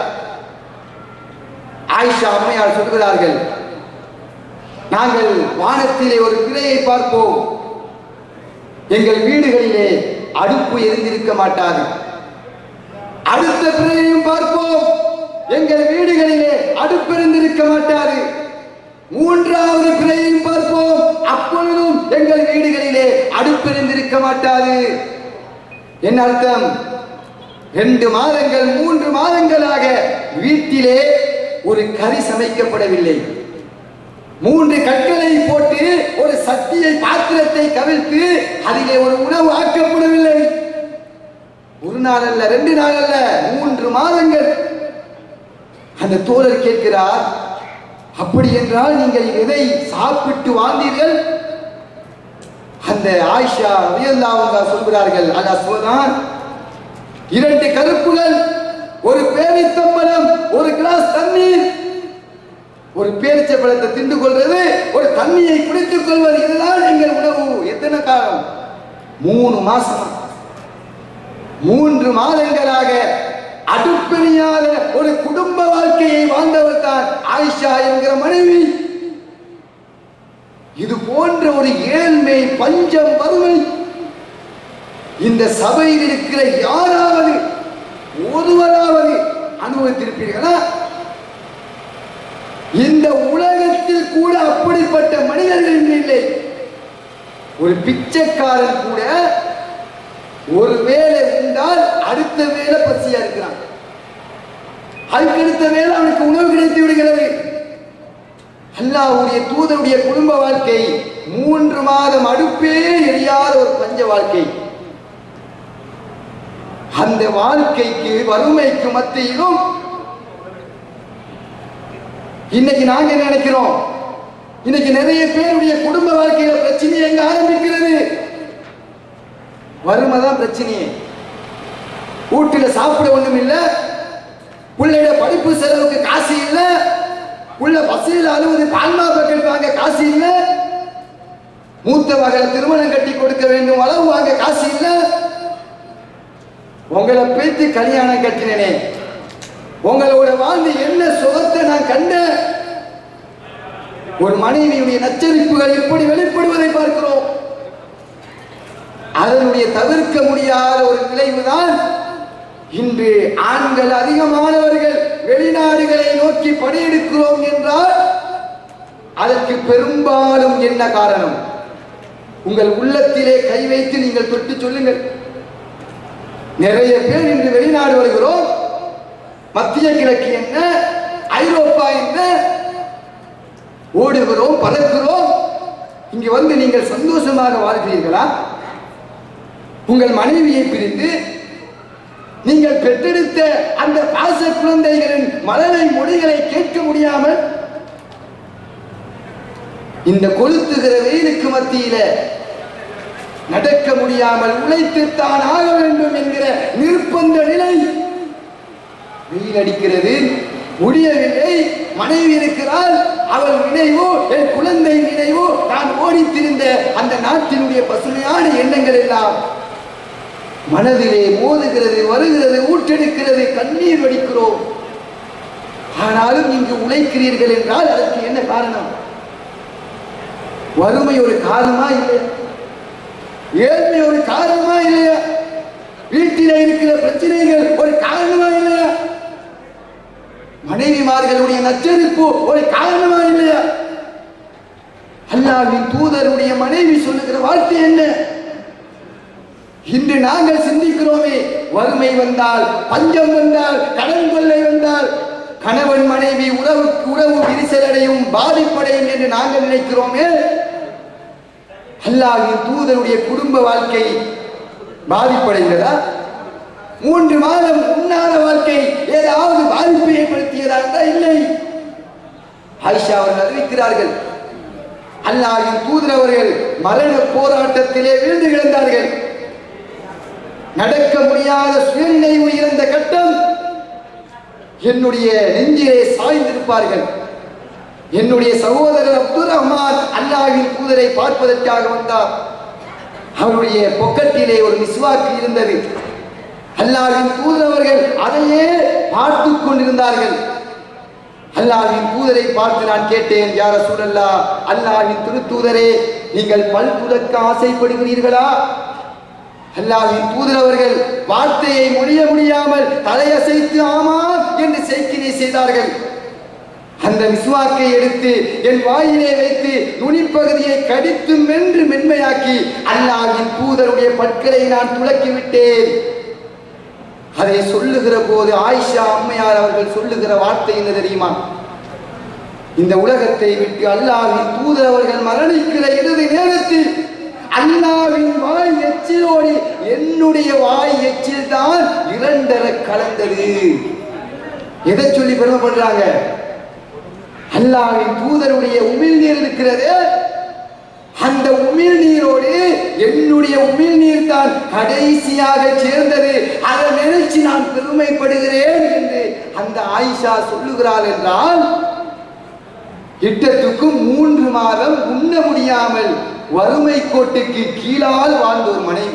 ஆயிஷா அம்மையார் சொல்கிறார்கள் நாங்கள் வானத்திலே ஒரு பிறையை பார்ப்போம் எங்கள் வீடுகளிலே அடுப்பு எரிந்திருக்க மாட்டாது அடுத்த பிறையையும் பார்ப்போம் எங்கள் வீடுகளிலே அடுப்பு எரிந்திருக்க மாட்டாது மூன்றாவது பிறையையும் பார்ப்போம் அப்பொழுதும் எங்கள் வீடுகளிலே அடுப்பு எரிந்திருக்க மாட்டாது என்ன அர்த்தம் ரெண்டு மாதங்கள் மூன்று மாதங்களாக வீட்டிலே ஒரு கறி சமைக்கப்படவில்லை மூன்று கற்களை போட்டு ஒரு சட்டியை பாத்திரத்தை கவிழ்த்து அதிலே ஒரு உணவு ஆக்கப்படவில்லை ஒரு நாள் அல்ல ரெண்டு நாள் அல்ல மூன்று மாதங்கள் அந்த தோழர் கேட்கிறார் அப்படி என்றால் நீங்கள் எதை சாப்பிட்டு வாழ்ந்தீர்கள் அந்த ஆயிஷா ரலியல்லாஹு சொல்கிறார்கள் அல்லாஹ் சொல்றான் இரண்டு கருப்புகள் ஒரு பேரித்தம்பழம் ஒரு கிளாஸ் தண்ணீர் ஒரு பேரிச்சை பழத்தை தின்று கொள்வது ஒரு தண்ணியை குடித்துக் கொள்வது இதுதான் எங்கள் உணவு எத்தனை காலம் மூணு மாசமா மூன்று மாதங்களாக அடுப்பெரியாத ஒரு குடும்ப வாழ்க்கையை வாழ்ந்தவர் தான் ஆயிஷா என்கிற மனைவி இது போன்ற ஒரு ஏழ்மை பஞ்சம் வறுமை இந்த சபையில் இருக்கிற யாராவது ஒருவராவது அனுபவித்திருப்பீர்களா இந்த உலகத்தில் கூட அப்படிப்பட்ட மனிதர்கள் இன்று இல்லை ஒரு பிச்சைக்காரன் கூட ஒரு வேளை உண்டால் அடுத்த வேளை பசியா இருக்கிறான் அதுக்கடுத்த வேளை அவனுக்கு உணவு கிடைத்து விடுகிறது அல்லாஹ்வுடைய தூதருடைய குடும்ப வாழ்க்கை மூன்று மாதம் அடுப்பே எரியாத ஒரு பஞ்ச வாழ்க்கை அந்த வாழ்க்கைக்கு வறுமைக்கு மத்தியிலும் இன்னைக்கு நாங்க என்ன நினைக்கிறோம் இன்னைக்கு நிறைய பேருடைய குடும்ப வாழ்க்கையில பிரச்சனை எங்க ஆரம்பிக்கிறது வறுமை தான் பிரச்சனையே வீட்டுல சாப்பிட ஒண்ணும் இல்ல பிள்ளையோட படிப்பு செலவுக்கு காசு இல்ல உள்ள பஸ்ஸில் அழுவது பால்மா பக்கெட் வாங்க காசு இல்ல மூத்த மகளை திருமணம் கட்டி கொடுக்க வேண்டும் அளவு வாங்க காசு இல்ல உங்களை பேத்து கல்யாணம் கட்டினேனே உங்களோட வாழ்ந்து என்ன சுகத்தை நான் கண்டேன் ஒரு மனைவியுடைய நச்சரிப்புகள் எப்படி வெளிப்படுவதை பார்க்கிறோம் அதனுடைய தவிர்க்க முடியாத ஒரு விளைவுதான் இன்று ஆண்கள் அதிகமானவர்கள் வெளிநாடுகளை நோக்கி படையெடுக்கிறோம் என்றால் அதற்கு பெரும்பாலும் என்ன காரணம் உங்கள் உள்ளத்திலே கை வைத்து நீங்கள் தொட்டு சொல்லுங்கள் நிறைய பேர் இன்று வெளிநாடு வருகிறோம் மத்திய கிழக்கு என்ன ஐரோப்பா என்ன ஓடுகிறோம் பறக்கிறோம் இங்கு வந்து நீங்கள் சந்தோஷமாக வாழ்கிறீர்களா உங்கள் மனைவியை பிரிந்து நீங்கள் பெற்றெடுத்த அந்த பாச குழந்தைகளின் மலரை மொழிகளை கேட்க முடியாமல் இந்த கொளுத்துகிற வெயிலுக்கு மத்தியில நடக்க முடியாமல் உழைத்துத்தான் ஆக வேண்டும் என்கிற நிர்பந்த நிலை வெயில் அடிக்கிறது முடியவில்லை மனைவி இருக்கிறாள் அவள் நினைவோ என் குழந்தை நினைவோ நான் ஓடித்திருந்த அந்த நாட்டினுடைய பசுமையான எண்ணங்கள் எல்லாம் மனதிலே மோதுகிறது வருகிறது ஊற்றெடுக்கிறது கண்ணீர் வடிக்கிறோம் ஆனாலும் இங்கு உழைக்கிறீர்கள் என்றால் அதற்கு என்ன காரணம் வறுமை ஒரு காரணமா இல்லையா ஏழ்மை ஒரு காரணமா இல்லையா வீட்டிலே இருக்கிற பிரச்சனைகள் ஒரு காரணமா இல்லையா மனைவிமார்களுடைய நச்சரிப்பு ஒரு காரணமா இல்லையா அல்லாவின் தூதருடைய மனைவி சொல்லுகிற வார்த்தை என்ன இன்று நாங்கள் சிந்திக்கிறோமே வறுமை வந்தால் பஞ்சம் வந்தால் கடன் கொள்ளை வந்தால் கணவன் மனைவி உறவுக்கு உறவு விரிசலடையும் பாதிப்படையும் என்று நாங்கள் நினைக்கிறோமே அல்லாஹின் தூதருடைய குடும்ப வாழ்க்கை பாதிப்படைந்ததா மூன்று மாதம் உண்ணாத வாழ்க்கை ஏதாவது பாதிப்பை ஏற்படுத்தியதா என்றால் இல்லை ஆயிஷா அவர்கள் அறிவிக்கிறார்கள் அல்லாஹின் தூதர் அவர்கள் மரண போராட்டத்திலே விழுந்து கிடந்தார்கள் நடக்க முடியாத சுயநினைவு இருந்த கட்டம் என்னுடைய நெஞ்சிலே சாய்ந்திருப்பார்கள் என்னுடைய சகோதரர் அப்துல் ரஹ்மான் அல்லாஹின் தூதரை பார்ப்பதற்காக வந்தார் அவருடைய பொக்கத்திலே ஒரு மிஸ்வாக்கு இருந்தது அல்லாஹின் தூதர் அவர்கள் அதையே பார்த்து கொண்டிருந்தார்கள் அல்லாஹ்வின் தூதரை பார்த்து நான் கேட்டேன் யார சூழல்லா அல்லாஹ்வின் திருத்தூதரே நீங்கள் பல் துலக்க ஆசைப்படுகிறீர்களா அல்லாஹ்வின் தூதர் அவர்கள் வார்த்தையை முடிய முடியாமல் தலையசைத்து ஆமாம் என்று செய்கினை செய்தார்கள் அந்த மிஸ்வாக்கை எடுத்து என் வாயிலே வைத்து நுனிப்பகுதியை கடித்து மென்று மென்மையாக்கி அல்லாஹ்வின் தூதருடைய பற்களை நான் துலக்கி விட்டேன் அதை சொல்லுகிற போது ஆயிஷா அம்மையார் அவர்கள் சொல்லுகிற வார்த்தை என்ன தெரியுமா இந்த உலகத்தை விட்டு அல்லாஹ்வின் தூதர் அவர்கள் மரணிக்கிற இறுதி நேரத்தில் அல்லாவின் வாய் எச்சிலோடி என்னுடைய வாய் எச்சில் தான் இரண்டர கலந்தது எதை சொல்லி பெருமைப்படுறாங்க அல்லாவின் தூதருடைய உமிழ்நீர் இருக்கிறது அந்த உமிழ்நீரோடு என்னுடைய உமிழ்நீர் தான் கடைசியாக சேர்ந்தது அதை நினைச்சு நான் பெருமைப்படுகிறேன் என்று அந்த ஆயிஷா சொல்லுகிறாள் என்றால் இட்டத்துக்கு மூன்று மாதம் உண்ண முடியாமல் வறுமை கோட்டுக்கு கீழால் வாழ்ந்த ஒரு மனைவி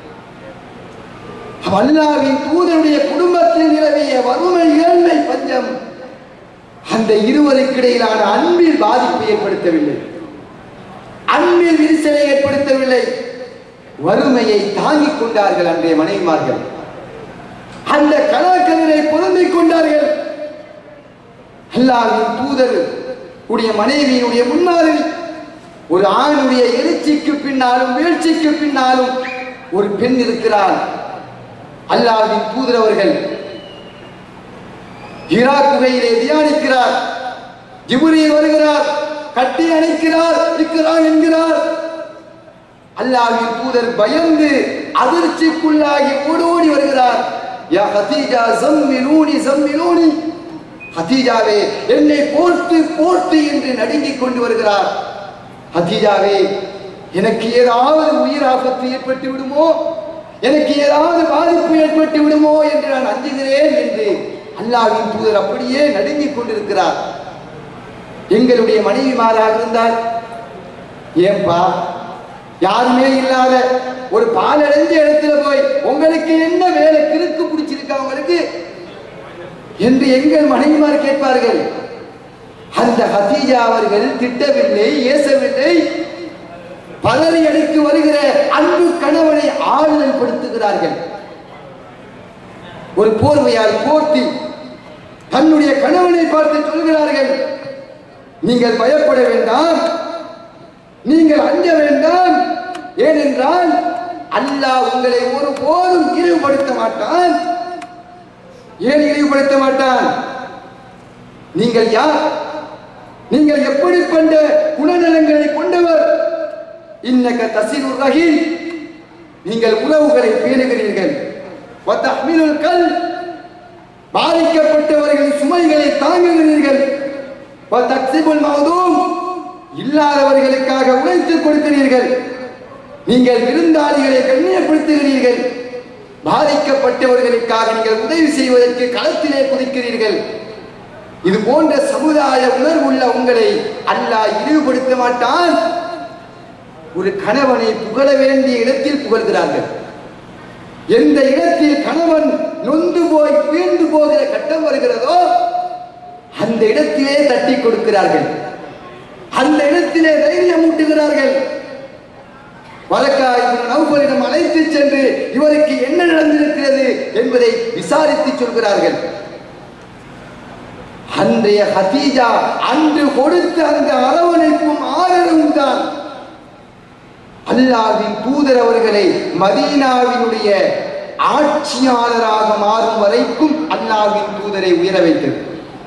அல்லாவின் தூதருடைய குடும்பத்தில் நிலவிய வறுமை ஏழ்மை பஞ்சம் அந்த இருவருக்கு இடையிலான அன்பில் பாதிப்பை ஏற்படுத்தவில்லை அன்பில் விரிசலை ஏற்படுத்தவில்லை வறுமையை தாங்கிக் கொண்டார்கள் அன்றைய மனைவிமார்கள் அந்த கலாக்கதிரை பொருந்திக் கொண்டார்கள் அல்லாவின் தூதர் உடைய மனைவியினுடைய முன்னாளில் ஒரு ஆணுடைய எழுச்சிக்கு பின்னாலும் வீழ்ச்சிக்கு பின்னாலும் ஒரு பெண் இருக்கிறார் அல்லாவின் தூதர் அவர்கள் ஹிரா குகையிலே தியானிக்கிறார் ஜிபுரியில் வருகிறார் கட்டி அணைக்கிறார் இருக்கிறார் என்கிறார் அல்லாவின் தூதர் பயந்து அதிர்ச்சிக்குள்ளாகி ஓடோடி வருகிறார் யா ஹதீஜா சம்மிலூனி சம்மிலூனி ஹதீஜாவே என்னை போர்த்து போர்த்து என்று நடுங்கிக் கொண்டு வருகிறார் ஹதீஜாவே எனக்கு ஏதாவது உயிர் ஆபத்து ஏற்பட்டு விடுமோ எனக்கு ஏதாவது பாதிப்பு ஏற்பட்டு விடுமோ என்று நான் அஞ்சுகிறேன் என்று அல்லாவின் தூதர் அப்படியே நடுங்கிக் கொண்டிருக்கிறார் எங்களுடைய மனைவிமாராக இருந்தால் ஏன்பா யாருமே இல்லாத ஒரு பாலடைஞ்ச இடத்துல போய் உங்களுக்கு என்ன வேலை கிறுக்கு பிடிச்சிருக்கா உங்களுக்கு என்று எங்கள் மனைவிமார் கேட்பார்கள் அந்த ஹதீஜா அவர்கள் திட்டவில்லை ஏசவில்லை பதறி அடித்து வருகிற அன்பு கணவனை ஆறுதல் படுத்துகிறார்கள் ஒரு போர்வையால் போர்த்தி தன்னுடைய கணவனை பார்த்து சொல்கிறார்கள் நீங்கள் பயப்பட வேண்டாம் நீங்கள் அஞ்ச வேண்டாம் ஏனென்றால் அல்லாஹ் உங்களை ஒருபோதும் இழிவுபடுத்த மாட்டான் ஏன் இழிவுபடுத்த மாட்டான் நீங்கள் யார் நீங்கள் எப்படிப்பட்ட குணநலங்களை கொண்டவர் இன்னக்க தசிலுர் ரஹீம் நீங்கள் உறவுகளை பேணுகிறீர்கள் வத்தஹ்மிலுல் கல் பாதிக்கப்பட்டவர்களின் சுமைகளை தாங்குகிறீர்கள் வத்தக்ஸிபுல் மௌதூம் இல்லாதவர்களுக்காக உழைத்துக் கொடுக்கிறீர்கள் நீங்கள் விருந்தாளிகளை கண்ணியப்படுத்துகிறீர்கள் பாதிக்கப்பட்டவர்களுக்காக நீங்கள் உதவி செய்வதற்கு களத்திலே குதிக்கிறீர்கள் இது போன்ற சமுதாய உணர்வுள்ள உங்களை அல்லாஹ் இழிவுபடுத்த மாட்டான் ஒரு கணவனை புகழ வேண்டிய இடத்தில் புகழ்கிறார்கள் எந்த இடத்தில் கணவன் நொந்து போய் வீழ்ந்து போகிற கட்டம் வருகிறதோ அந்த இடத்திலே தட்டி கொடுக்கிறார்கள் அந்த இடத்திலே தைரியம் ஊட்டுகிறார்கள் வழக்கா இவன் நௌபலிடம் அழைத்து சென்று இவருக்கு என்ன நடந்திருக்கிறது என்பதை விசாரித்து சொல்கிறார்கள் அன்றைய ஹதீஜா அன்று கொடுத்த அந்த அரவணைப்பும் ஆதரவும் தான் அல்லாவின் தூதர் அவர்களை மதீனாவினுடைய ஆட்சியாளராக மாறும் வரைக்கும் அல்லாவின் தூதரை உயர வைத்தது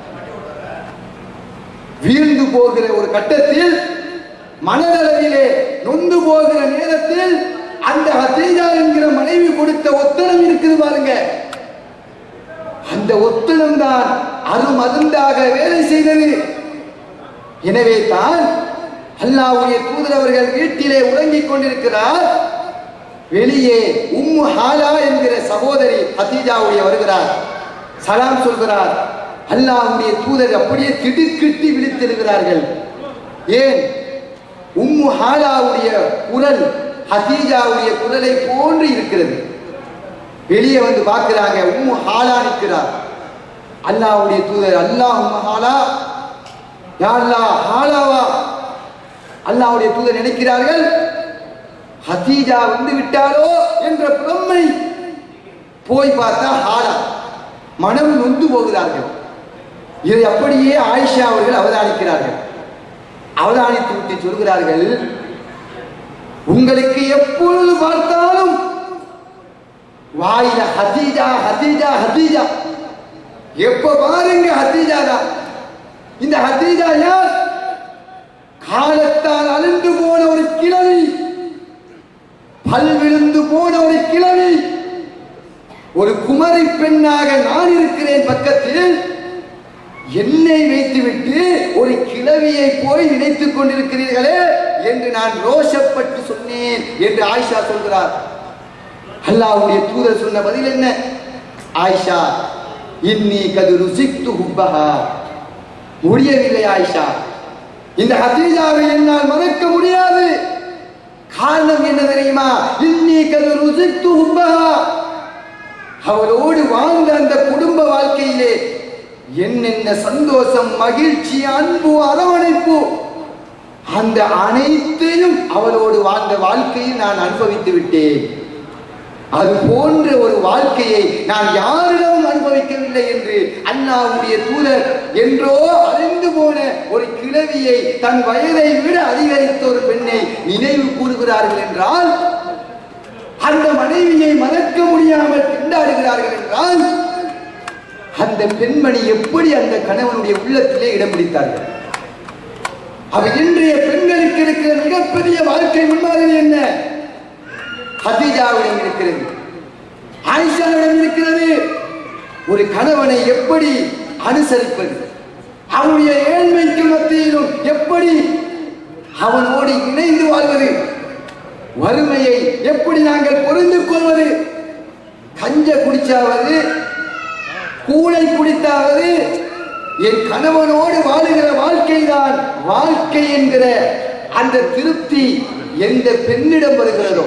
வீழ்ந்து போகிற ஒரு கட்டத்தில் மனதளவிலே நொந்து போகிற நேரத்தில் அந்த ஹதீஜா என்கிற மனைவி கொடுத்த ஒத்தனம் இருக்குது பாருங்க அந்த ஒத்தனம் தான் அரும் மருந்தாக வேலை செய்தது எனவே தான் அல்லாவுடைய தூதர் அவர்கள் வீட்டிலே உறங்கிக் கொண்டிருக்கிறார் வெளியே உம்மு ஹாலா என்கிற சகோதரி ஹதீஜாவுடைய வருகிறார் சலாம் சொல்கிறார் அல்லாஹ்வுடைய தூதர் அப்படியே திடுக்கிட்டு விழித்திருக்கிறார்கள் ஏன் உம்மு ஹாலாவுடைய குரல் ஹதீஜாவுடைய குரலை போன்று இருக்கிறது வெளியே வந்து பார்க்கிறாங்க உம்மு ஹாலா நிற்கிறார் அல்லாஹ்வுடைய தூதர் அல்லாஹ் உம்மு ஹாலா யா அல்லாஹ் ஹாலாவா அல்லாஹ்வுடைய தூதர் நினைக்கிறார்கள் ஹதீஜா வந்து விட்டாரோ என்ற பிரம்மை போய் பார்த்தா ஹாலா மனம் நொந்து போகிறார்கள் இதை அப்படியே ஆயிஷா அவர்கள் அவதானிக்கிறார்கள் அவதானித்து விட்டு சொல்கிறார்கள் உங்களுக்கு எப்பொழுது பார்த்தாலும் வாயில ஹதீஜா ஹதீஜா ஹதீஜா எப்ப பாருங்க ஹதீஜா தான் இந்த ஹதீஜா யார் காலத்தால் அழிந்து போன ஒரு கிழவி பல் விழுந்து போன ஒரு கிழவி ஒரு குமரி பெண்ணாக நான் இருக்கிறேன் பக்கத்தில் என்னை வைத்துவிட்டு ஒரு கிழவியை போய் நினைத்துக் கொண்டிருக்கிறீர்களே என்று நான் ரோஷப்பட்டு சொன்னேன் என்று ஆயிஷா சொல்கிறார் அல்லாஹ்வுடைய தூதர் சொன்ன பதில் என்ன ஆயிஷா இன்னி கது ருசித்து ஹுப்பஹா முடியவில்லை ஆயிஷா இந்த ஹதீஜாவை என்னால் மறக்க முடியாது காரணம் என்ன தெரியுமா இன்னி கது ருசித்து ஹுப்பஹா அவளோடு வாழ்ந்த அந்த குடும்ப வாழ்க்கையிலே என்னென்ன சந்தோஷம் மகிழ்ச்சி அன்பு அரவணைப்பு அந்த அனைத்தையும் அவளோடு வாழ்ந்த வாழ்க்கையில் நான் அனுபவித்து விட்டேன் அது போன்ற ஒரு வாழ்க்கையை நான் யாரிடமும் அனுபவிக்கவில்லை என்று அண்ணாவுடைய தூதர் என்றோ அழிந்து போன ஒரு கிழவியை தன் வயதை விட அதிகரித்த ஒரு பெண்ணை நினைவு கூறுகிறார்கள் என்றால் அந்த மனைவியை மறக்க முடியாமல் திண்டாடுகிறார்கள் என்றால் அந்த பெண்மணி எப்படி அந்த கணவனுடைய உள்ளத்திலே இடம் பிடித்தார்கள் அவ இன்றைய பெண்களுக்கு இருக்கிற மிகப்பெரிய வாழ்க்கை முன்மாதிரி என்ன ஹதீஜாவிடம் இருக்கிறது ஆயிஷாவிடம் இருக்கிறது ஒரு கணவனை எப்படி அனுசரிப்பது அவனுடைய ஏழ்மைக்கு மத்தியிலும் எப்படி அவனோடு இணைந்து வாழ்வது வறுமையை எப்படி நாங்கள் பொருந்து கொள்வது கஞ்ச குடிச்சாவது கூளை குடித்தாவது என் கணவனோடு வாழுகிற வாழ்க்கைதான் வாழ்க்கை என்கிற அந்த திருப்தி எந்த பெண்ணிடம் வருகிறதோ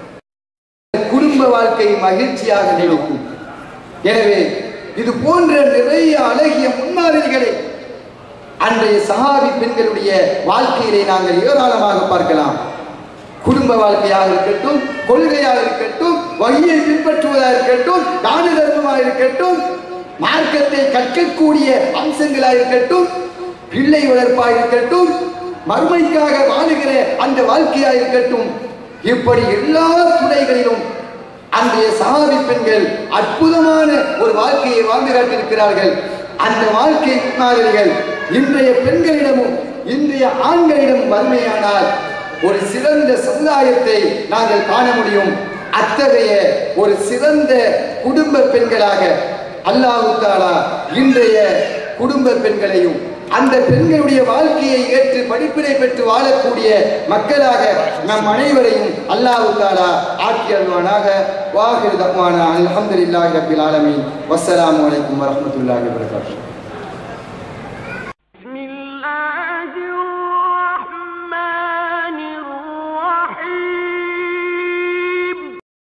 குடும்ப வாழ்க்கை மகிழ்ச்சியாக நினைக்கும் எனவே இது போன்ற நிறைய அழகிய முன்மாதிரிகளை அன்றைய சஹாபி பெண்களுடைய வாழ்க்கையிலே நாங்கள் ஏராளமாக பார்க்கலாம் குடும்ப வாழ்க்கையாக இருக்கட்டும் கொள்கையாக இருக்கட்டும் வழியை பின்பற்றுவதாக இருக்கட்டும் தான தர்மமாக இருக்கட்டும் மார்க்கத்தை கற்கக்கூடிய அம்சங்களாக இருக்கட்டும் பிள்ளை வளர்ப்பாக இருக்கட்டும் மறுமைக்காக வாழுகிற அந்த வாழ்க்கையாக இருக்கட்டும் இப்படி எல்லா துறைகளிலும் அன்றைய சகாபி பெண்கள் அற்புதமான ஒரு வாழ்க்கையை வாழ்ந்து காட்டியிருக்கிறார்கள் அந்த வாழ்க்கை மாதிரிகள் இன்றைய பெண்களிடமும் இன்றைய ஆண்களிடம் வறுமையானால் ஒரு சிறந்த சமுதாயத்தை நாங்கள் காண முடியும் அத்தகைய ஒரு சிறந்த குடும்ப பெண்களாக அல்லாஹு தாலா இன்றைய குடும்ப பெண்களையும் அந்த பெண்களுடைய வாழ்க்கையை ஏற்று படிப்பினை பெற்று வாழக்கூடிய மக்களாக நம் அனைவரையும் அல்லாஹு தாலா ஆக்கி அல்வானாக வாஹிர் தப்வானா அல்ஹம்துலில்லாஹி ரப்பில் ஆலமீன் வஸ்ஸலாமு அலைக்கும் வரஹ்மத்துல்லாஹி வபரகாத்துஹு